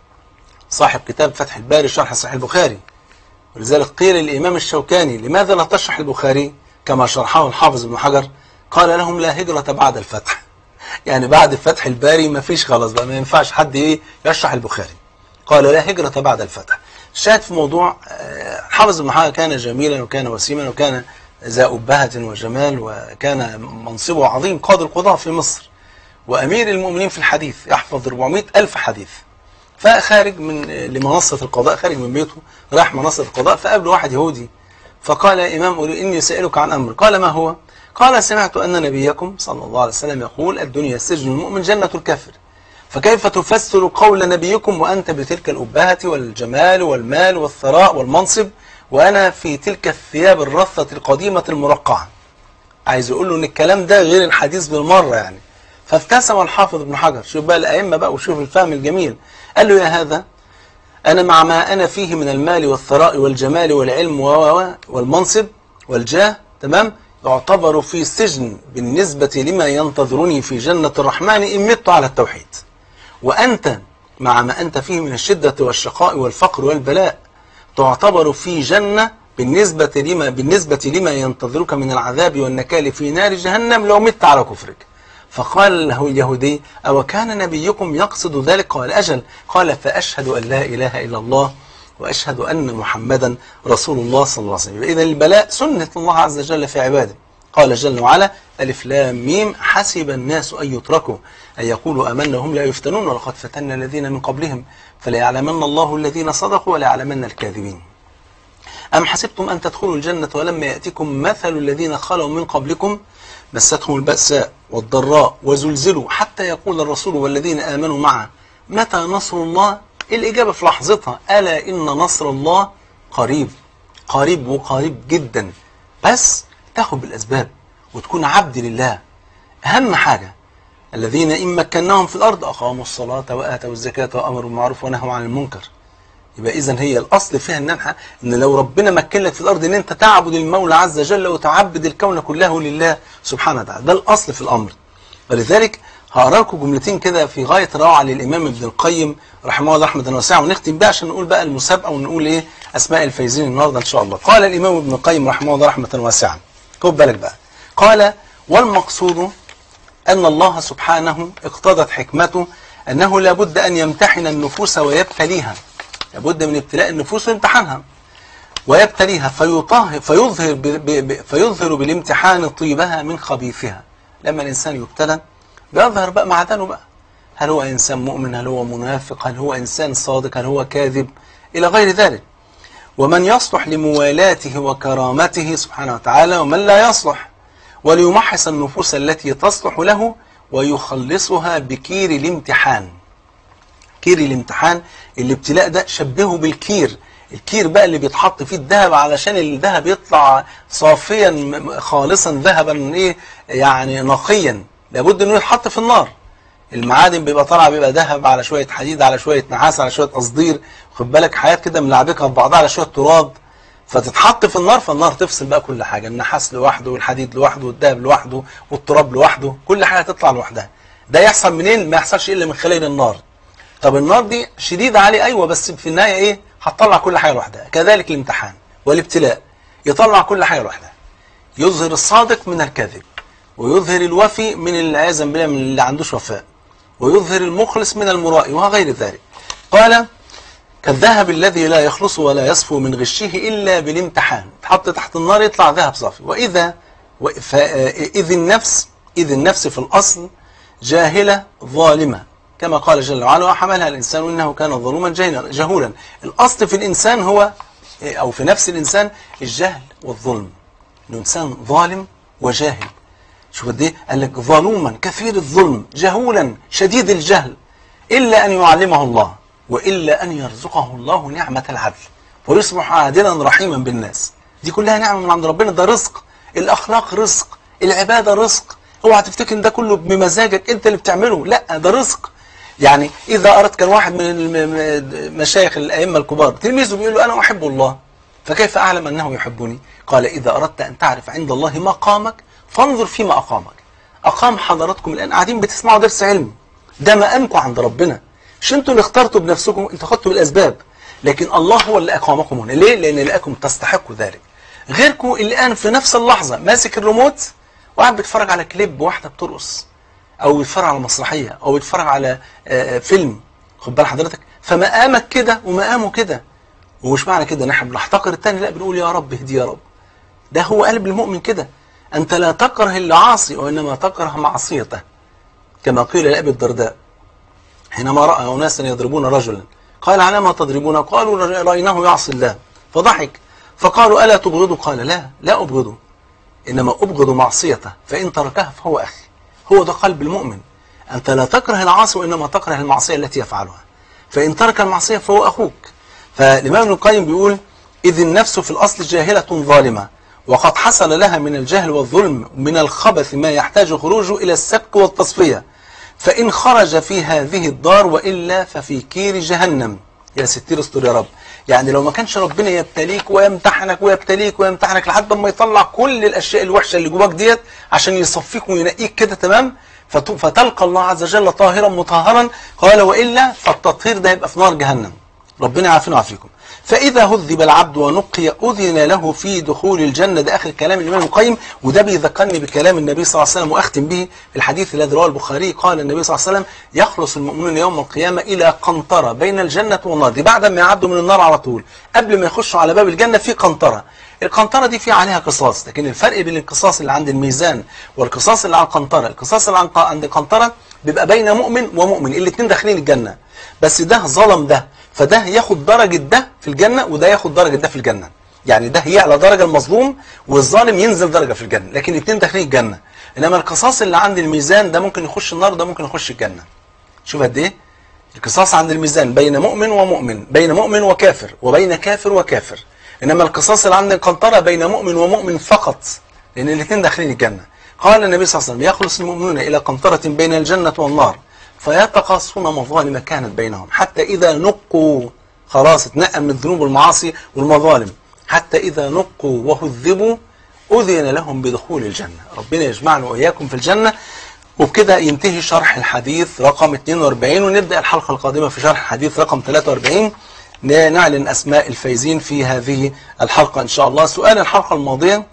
صاحب كتاب فتح الباري شرح صحيح البخاري ولذلك قيل للإمام الشوكاني لماذا لا تشرح البخاري كما شرحه الحافظ ابن حجر قال لهم لا هجرة بعد الفتح يعني بعد فتح الباري ما فيش خلاص بقى ما ينفعش حد ايه يشرح البخاري قال لا هجرة بعد الفتح الشاهد في موضوع آه، حافظ ابن حجر كان جميلا وكان وسيما وكان ذا أبهة وجمال وكان منصبه عظيم قاضي القضاة في مصر وأمير المؤمنين في الحديث يحفظ 400 ألف حديث فخارج من لمنصة القضاء خارج من بيته راح منصة القضاء فقابله واحد يهودي فقال يا إمام أولي إني سائلك عن أمر قال ما هو قال سمعت أن نبيكم صلى الله عليه وسلم يقول الدنيا سجن المؤمن جنة الكافر فكيف تفسر قول نبيكم وأنت بتلك الأبهة والجمال والمال والثراء والمنصب وأنا في تلك الثياب الرثة القديمة المرقعة عايز يقول له ان الكلام ده غير الحديث بالمره يعني فابتسم الحافظ ابن حجر شوف بقى الائمه بقى وشوف الفهم الجميل قال له يا هذا انا مع ما انا فيه من المال والثراء والجمال والعلم و- و- والمنصب والجاه تمام يعتبر في سجن بالنسبه لما ينتظرني في جنه الرحمن ان مت على التوحيد وأنت مع ما أنت فيه من الشدة والشقاء والفقر والبلاء تعتبر في جنة بالنسبة لما بالنسبة لما ينتظرك من العذاب والنكال في نار جهنم لو مت على كفرك فقال له اليهودي أو كان نبيكم يقصد ذلك قال أجل قال فأشهد أن لا إله إلا الله وأشهد أن محمدا رسول الله صلى الله عليه وسلم إذا البلاء سنة الله عز وجل في عباده قال جل وعلا ألف لام ميم حسب الناس أن يتركوا أن يقولوا آمنا وهم لا يفتنون ولقد فتنا الذين من قبلهم فليعلمن الله الذين صدقوا وليعلمن الكاذبين أم حسبتم أن تدخلوا الجنة ولما يأتكم مثل الذين خلوا من قبلكم مستهم البأساء والضراء وزلزلوا حتى يقول الرسول والذين آمنوا معه متى نصر الله الإجابة في لحظتها ألا إن نصر الله قريب قريب وقريب جدا بس تاخد بالأسباب وتكون عبد لله أهم حاجة الذين إن مكناهم في الأرض أقاموا الصلاة وآتوا الزكاة وأمروا بالمعروف ونهوا عن المنكر يبقى إذا هي الأصل فيها إن إحنا إن لو ربنا مكن لك في الأرض إن أنت تعبد المولى عز وجل وتعبد الكون كله لله سبحانه وتعالى ده الأصل في الأمر ولذلك هقرا لكم جملتين كده في غاية الروعة للإمام ابن القيم رحمه الله رحمة واسعة ونختم بقى عشان نقول بقى المسابقة ونقول إيه أسماء الفايزين النهاردة إن شاء الله قال الإمام ابن القيم رحمه الله رحمة واسعة خد بالك بقى قال والمقصود أن الله سبحانه اقتضت حكمته أنه لابد أن يمتحن النفوس ويبتليها لابد من ابتلاء النفوس وامتحانها ويبتليها فيطهر فيظهر ب ب ب فيظهر بالامتحان طيبها من خبيثها لما الإنسان يبتلى بيظهر بقى معدنه بقى هل هو إنسان مؤمن هل هو منافق هل هو إنسان صادق هل هو كاذب إلى غير ذلك ومن يصلح لموالاته وكرامته سبحانه وتعالى ومن لا يصلح وليمحص النفوس التي تصلح له ويخلصها بكير الامتحان كير الامتحان الابتلاء ده شبهه بالكير الكير بقى اللي بيتحط فيه الذهب علشان الذهب يطلع صافيا خالصا ذهبا ايه يعني نقيا لابد انه يتحط في النار المعادن بيبقى طالع بيبقى ذهب على شويه حديد على شويه نحاس على شويه قصدير خد بالك حاجات كده ملعبكه في بعضها على شويه تراب فتتحط في النار فالنار تفصل بقى كل حاجه النحاس لوحده والحديد لوحده والذهب لوحده والتراب لوحده كل حاجه تطلع لوحدها ده يحصل منين ما يحصلش الا من خلال النار طب النار دي شديدة عليه أيوة بس في النهاية إيه هتطلع كل حاجة لوحدها كذلك الامتحان والابتلاء يطلع كل حاجة لوحدها يظهر الصادق من الكذب ويظهر الوفي من العياذا بالله من اللي عندوش وفاء ويظهر المخلص من المرائي وغير ذلك قال كالذهب الذي لا يخلص ولا يصفو من غشه إلا بالامتحان تحط تحت النار يطلع ذهب صافي وإذا إذ النفس إذ النفس في الأصل جاهلة ظالمة كما قال جل وعلا وحملها الإنسان إنه كان ظلوما جهولا الأصل في الإنسان هو أو في نفس الإنسان الجهل والظلم الإنسان ظالم وجاهل شوف قد ايه قال لك ظلوما كثير الظلم جهولا شديد الجهل إلا أن يعلمه الله وإلا أن يرزقه الله نعمة العدل ويصبح عادلا رحيما بالناس دي كلها نعمة من عند ربنا ده رزق الأخلاق رزق العبادة رزق اوعى تفتكر ان ده كله بمزاجك انت اللي بتعمله لا ده رزق يعني إذا أردت كان واحد من مشايخ الأئمة الكبار تلميذه بيقول له أنا أحب الله فكيف أعلم أنه يحبني قال إذا أردت أن تعرف عند الله مقامك فانظر فيما أقامك أقام حضراتكم الآن قاعدين بتسمعوا درس علم ده مقامكم عند ربنا مش انتوا اللي اخترتوا بنفسكم انتوا خدتوا بالأسباب لكن الله هو اللي أقامكم هنا ليه؟ لأن لقاكم تستحقوا ذلك غيركم الآن في نفس اللحظة ماسك الريموت وقاعد بيتفرج على كليب واحدة بترقص او يتفرج على مسرحيه او يتفرج على فيلم خد بال حضرتك فمقامك كده ومقامه كده ومش معنى كده ان احنا بنحتقر التاني لا بنقول يا رب اهدي يا رب ده هو قلب المؤمن كده انت لا تكره العاصي وانما تكره معصيته كما قيل لابي الدرداء حينما راى اناسا يضربون رجلا قال على ما تضربون قالوا رايناه يعصي الله فضحك فقالوا الا تبغضوا قال لا لا ابغضه انما ابغض معصيته فان تركها فهو اخي هو ده قلب المؤمن أنت لا تكره العاصي وإنما تكره المعصية التي يفعلها فإن ترك المعصية فهو أخوك فالإمام ابن القيم بيقول إذ النفس في الأصل جاهلة ظالمة وقد حصل لها من الجهل والظلم من الخبث ما يحتاج خروجه إلى السبك والتصفية فإن خرج في هذه الدار وإلا ففي كير جهنم يا ستير استر يا رب يعني لو ما كانش ربنا يبتليك ويمتحنك ويبتليك ويمتحنك لحد ما يطلع كل الاشياء الوحشه اللي جواك ديت عشان يصفيك وينقيك كده تمام فتلقى الله عز وجل طاهرا مطهرا قال والا فالتطهير ده يبقى في نار جهنم ربنا يعافينا ويعافيكم فإذا هذب العبد ونقي أذن له في دخول الجنة ده آخر كلام الإمام القيم وده بيذكرني بكلام النبي صلى الله عليه وسلم وأختم به في الحديث الذي رواه البخاري قال النبي صلى الله عليه وسلم يخلص المؤمنون يوم القيامة إلى قنطرة بين الجنة والنار دي بعد ما يعدوا من النار على طول قبل ما يخشوا على باب الجنة في قنطرة القنطرة دي في عليها قصاص لكن الفرق بين القصاص اللي عند الميزان والقصاص اللي على القنطرة القصاص اللي عند القنطرة بيبقى بين مؤمن ومؤمن الاثنين داخلين الجنة بس ده ظلم ده فده ياخد درجة ده في الجنة وده ياخد درجة ده في الجنة يعني ده يعلى درجة المظلوم والظالم ينزل درجة في الجنة لكن الاثنين داخلين الجنة انما القصاص اللي عند الميزان ده ممكن يخش النار وده ممكن يخش الجنة شوف قد ايه القصاص عند الميزان بين مؤمن ومؤمن بين مؤمن وكافر وبين كافر وكافر انما القصاص اللي عند القنطرة بين مؤمن ومؤمن فقط لان الاثنين داخلين الجنة قال النبي صلى الله عليه وسلم يخلص المؤمنون الى قنطرة بين الجنة والنار فيتقاصون مظالم كانت بينهم حتى إذا نقوا خلاص اتنقى من الذنوب والمعاصي والمظالم حتى إذا نقوا وهذبوا أذن لهم بدخول الجنة ربنا يجمعنا وإياكم في الجنة وبكده ينتهي شرح الحديث رقم 42 ونبدأ الحلقة القادمة في شرح الحديث رقم 43 نعلن أسماء الفايزين في هذه الحلقة إن شاء الله سؤال الحلقة الماضية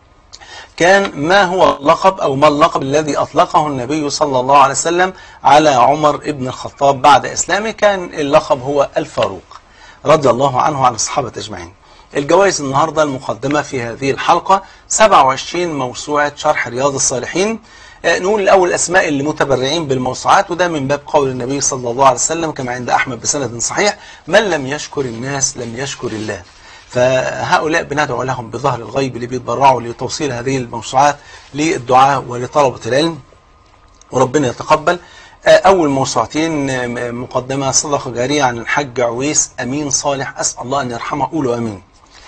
كان ما هو اللقب أو ما اللقب الذي أطلقه النبي صلى الله عليه وسلم على عمر ابن الخطاب بعد إسلامه كان اللقب هو الفاروق رضي الله عنه وعن الصحابة أجمعين الجوائز النهاردة المقدمة في هذه الحلقة 27 موسوعة شرح رياض الصالحين نقول الأول الأسماء اللي متبرعين بالموسوعات وده من باب قول النبي صلى الله عليه وسلم كما عند أحمد بسند صحيح من لم يشكر الناس لم يشكر الله فهؤلاء بندعو لهم بظهر الغيب اللي بيتبرعوا لتوصيل هذه الموسوعات للدعاء ولطلبة العلم وربنا يتقبل أول موسوعتين مقدمة صدقة جارية عن الحج عويس أمين صالح أسأل الله أن يرحمه قولوا أمين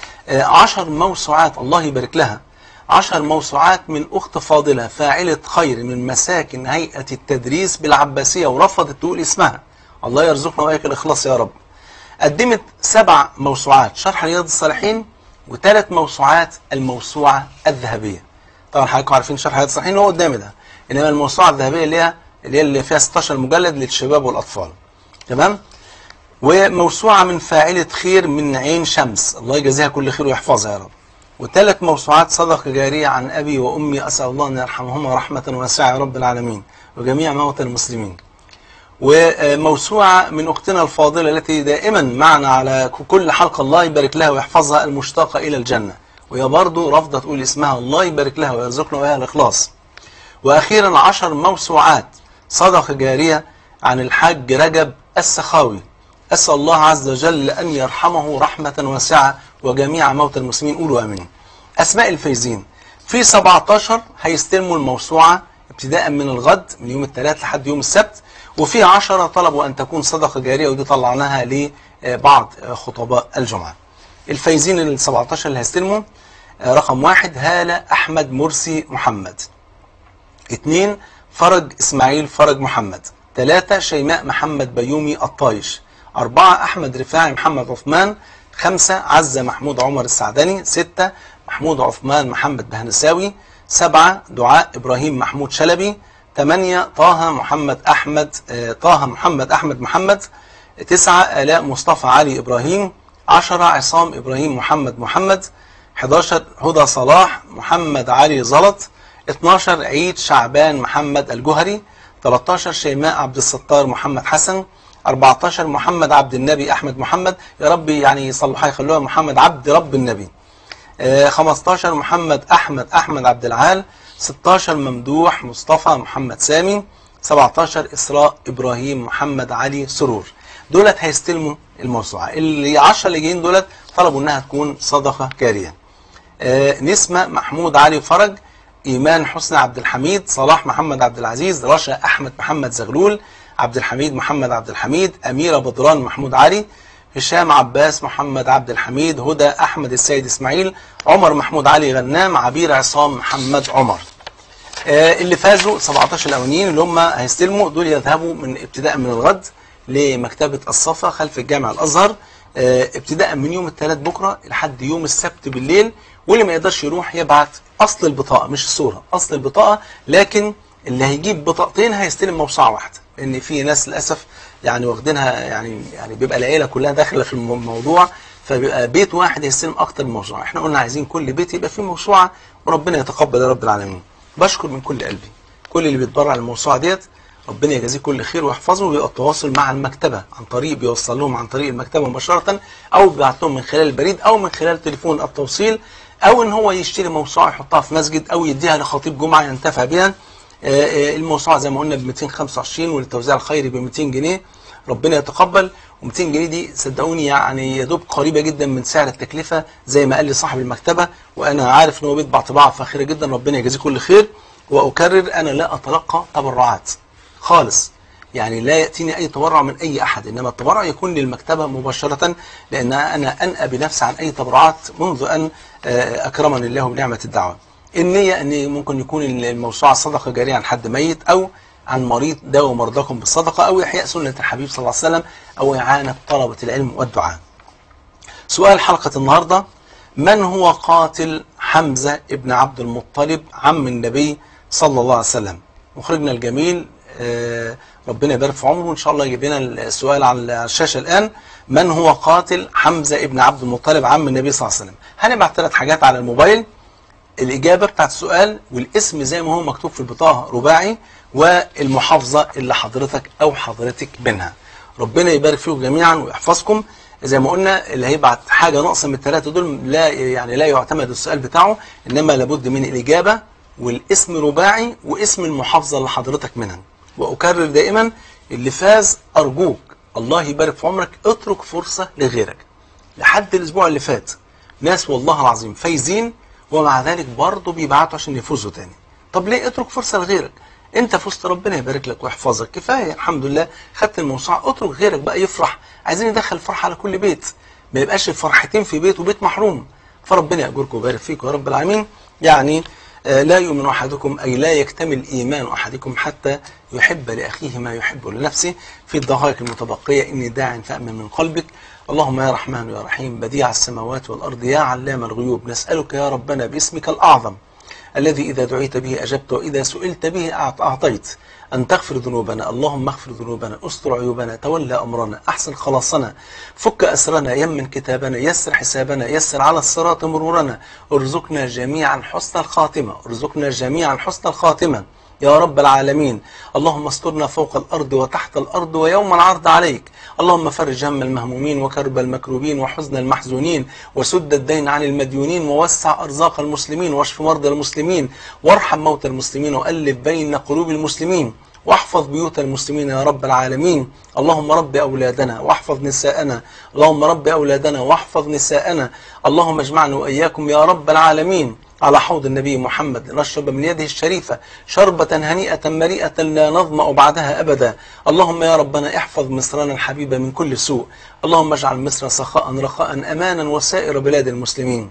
عشر موسوعات الله يبارك لها عشر موسوعات من أخت فاضلة فاعلة خير من مساكن هيئة التدريس بالعباسية ورفضت تقول اسمها الله يرزقنا وإياك الإخلاص يا رب قدمت سبع موسوعات شرح رياض الصالحين وثلاث موسوعات الموسوعة الذهبية طبعا حضراتكم عارفين شرح رياض الصالحين هو قدامي ده انما الموسوعة الذهبية اللي هي اللي هي اللي فيها 16 مجلد للشباب والأطفال تمام وموسوعة من فاعلة خير من عين شمس الله يجازيها كل خير ويحفظها يا رب وثلاث موسوعات صدقة جارية عن أبي وأمي أسأل الله أن يرحمهما رحمة واسعة يا رب العالمين وجميع موتى المسلمين وموسوعة من أختنا الفاضلة التي دائما معنا على كل حلقة الله يبارك لها ويحفظها المشتاقة إلى الجنة وهي برضه رافضة تقول اسمها الله يبارك لها ويرزقنا وياها الإخلاص وأخيرا عشر موسوعات صدقة جارية عن الحاج رجب السخاوي أسأل الله عز وجل أن يرحمه رحمة واسعة وجميع موتى المسلمين قولوا أمين أسماء الفايزين في 17 هيستلموا الموسوعة ابتداء من الغد من يوم الثلاث لحد يوم السبت وفي 10 طلبوا أن تكون صدقة جارية ودي طلعناها لبعض خطباء الجمعة الفايزين ال 17 اللي هيستلموا رقم واحد هالة أحمد مرسي محمد اثنين فرج إسماعيل فرج محمد ثلاثة شيماء محمد بيومي الطايش أربعة أحمد رفاعي محمد عثمان خمسة عزة محمود عمر السعدني ستة محمود عثمان محمد بهنساوي سبعة دعاء إبراهيم محمود شلبي ثمانية طه محمد أحمد طه محمد أحمد محمد تسعة آلاء مصطفى علي إبراهيم عشرة عصام إبراهيم محمد محمد 11 هدى صلاح محمد علي زلط 12 عيد شعبان محمد الجهري 13 شيماء عبد الستار محمد حسن 14 محمد عبد النبي أحمد محمد يا رب يعني يصلحها يخلوها محمد عبد رب النبي 15 محمد أحمد أحمد عبد العال 16 ممدوح مصطفى محمد سامي 17 إسراء إبراهيم محمد علي سرور دولت هيستلموا الموسوعة اللي 10 اللي جايين دولت طلبوا انها تكون صدقة جارية آه نسمة محمود علي فرج إيمان حسني عبد الحميد صلاح محمد عبد العزيز رشا أحمد محمد زغلول عبد الحميد محمد عبد الحميد أميرة بدران محمود علي هشام عباس محمد عبد الحميد هدى أحمد السيد إسماعيل عمر محمود علي غنام عبير عصام محمد عمر آه اللي فازوا 17 الأولانيين اللي هم هيستلموا دول يذهبوا من ابتداء من الغد لمكتبة الصفا خلف الجامع الأزهر اه ابتداء من يوم الثلاث بكرة لحد يوم السبت بالليل واللي ما يقدرش يروح يبعت أصل البطاقة مش الصورة أصل البطاقة لكن اللي هيجيب بطاقتين هيستلم موسوعة واحدة لأن في ناس للأسف يعني واخدينها يعني يعني بيبقى العيله كلها داخله في الم- الموضوع فبيبقى بيت واحد يستلم اكتر من موسوعه احنا قلنا عايزين كل بيت يبقى فيه موسوعه وربنا يتقبل يا رب العالمين بشكر من كل قلبي كل اللي بيتبرع للموسوعه ديت ربنا يجازيه كل خير ويحفظه ويبقى التواصل مع المكتبه عن طريق بيوصل لهم عن طريق المكتبه مباشره او بيبعت لهم من خلال البريد او من خلال تليفون التوصيل او ان هو يشتري موسوعه يحطها في مسجد او يديها لخطيب جمعه ينتفع بها آه، آه، الموسوعه زي ما قلنا ب 225 والتوزيع الخيري ب 200 جنيه ربنا يتقبل و200 جنيه دي صدقوني يعني يا دوب قريبه جدا من سعر التكلفه زي ما قال لي صاحب المكتبه وانا عارف ان هو بيطبع طباعه فاخره جدا ربنا يجازيه كل خير واكرر انا لا اتلقى تبرعات خالص يعني لا ياتيني اي تبرع من اي احد انما التبرع يكون للمكتبه مباشره لان انا انأى بنفسي عن اي تبرعات منذ ان آه، اكرمني الله بنعمه الدعوه. النيه ان ممكن يكون الموسوعه صدقه جاريه عن حد ميت او عن مريض داووا مرضاكم بالصدقه او احياء سنه الحبيب صلى الله عليه وسلم او اعانه طلبه العلم والدعاء. سؤال حلقه النهارده من هو قاتل حمزه ابن عبد المطلب عم النبي صلى الله عليه وسلم؟ مخرجنا الجميل آه، ربنا يبارك في عمره وان شاء الله يجيب لنا السؤال على الشاشه الان من هو قاتل حمزه ابن عبد المطلب عم النبي صلى الله عليه وسلم؟ هنبعت ثلاث حاجات على الموبايل الإجابة بتاعت السؤال والاسم زي ما هو مكتوب في البطاقة رباعي والمحافظة اللي حضرتك أو حضرتك منها ربنا يبارك فيكم جميعا ويحفظكم زي ما قلنا اللي هيبعت حاجة ناقصة من الثلاثة دول لا يعني لا يعتمد السؤال بتاعه إنما لابد من الإجابة والاسم رباعي واسم المحافظة اللي حضرتك منها وأكرر دائما اللي فاز أرجوك الله يبارك في عمرك اترك فرصة لغيرك لحد الأسبوع اللي فات ناس والله العظيم فايزين ومع ذلك برضه بيبعتوا عشان يفوزوا تاني طب ليه اترك فرصة لغيرك انت فزت ربنا يبارك لك ويحفظك كفايه الحمد لله خدت الموسوعه اترك غيرك بقى يفرح عايزين ندخل الفرحه على كل بيت ما يبقاش الفرحتين في بيت وبيت محروم فربنا يأجركم ويبارك فيكم يا رب العالمين يعني آه، لا يؤمن أحدكم أي لا يكتمل إيمان أحدكم حتى يحب لأخيه ما يحب لنفسه في الدقائق المتبقية إني داع فأمن من قلبك اللهم يا رحمن يا رحيم بديع السماوات والأرض يا علام الغيوب نسألك يا ربنا باسمك الأعظم الذي إذا دعيت به أجبت وإذا سئلت به أعط- أعطيت أن تغفر ذنوبنا اللهم اغفر ذنوبنا استر عيوبنا تولى أمرنا أحسن خلاصنا فك أسرنا يمن كتابنا يسر حسابنا يسر على الصراط مرورنا ارزقنا جميعا حسن الخاتمة ارزقنا جميعا حسن الخاتمة يا رب العالمين اللهم استرنا فوق الأرض وتحت الأرض ويوم العرض عليك اللهم فرج هم المهمومين وكرب المكروبين وحزن المحزونين وسد الدين عن المديونين ووسع أرزاق المسلمين واشف مرضى المسلمين وارحم موتى المسلمين وألف بين قلوب المسلمين واحفظ بيوت المسلمين يا رب العالمين اللهم رب أولادنا واحفظ نساءنا اللهم رب أولادنا واحفظ نساءنا اللهم اجمعنا وإياكم يا رب العالمين على حوض النبي محمد نشرب من يده الشريفة شربة هنيئة مريئة لا نظمأ بعدها أبدا اللهم يا ربنا احفظ مصرنا الحبيبة من كل سوء اللهم اجعل مصر سخاء رخاء أمانا وسائر بلاد المسلمين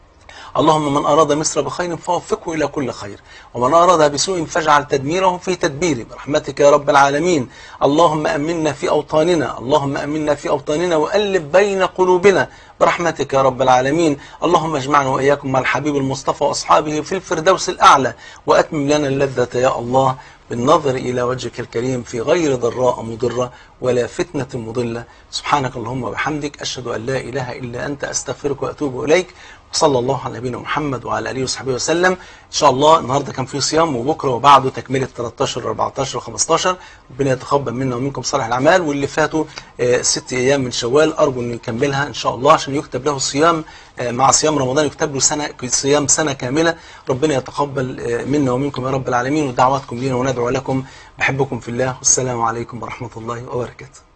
اللهم من أراد مصر بخير فوفقه إلى كل خير ومن أراد بسوء فاجعل تدميره في تدبيره برحمتك يا رب العالمين اللهم أمنا في أوطاننا اللهم أمنا في أوطاننا وألف بين قلوبنا برحمتك يا رب العالمين اللهم اجمعنا وإياكم مع الحبيب المصطفى وأصحابه في الفردوس الأعلى وأتمم لنا اللذة يا الله بالنظر إلى وجهك الكريم في غير ضراء مضرة ولا فتنة مضلة سبحانك اللهم وبحمدك أشهد أن لا إله إلا أنت أستغفرك وأتوب إليك وصلى الله على نبينا محمد وعلى آله وصحبه وسلم إن شاء الله النهاردة كان في صيام وبكرة وبعده تكملة 13 14 و15 ربنا يتقبل منا ومنكم صالح الأعمال واللي فاتوا آه، ست أيام من شوال أرجو أن يكملها إن شاء الله عشان يكتب له صيام آه، مع صيام رمضان يكتب له سنة صيام سنة كاملة ربنا يتقبل آه، منا ومنكم يا رب العالمين ودعواتكم لنا وندعو لكم بحبكم في الله والسلام عليكم ورحمة الله وبركاته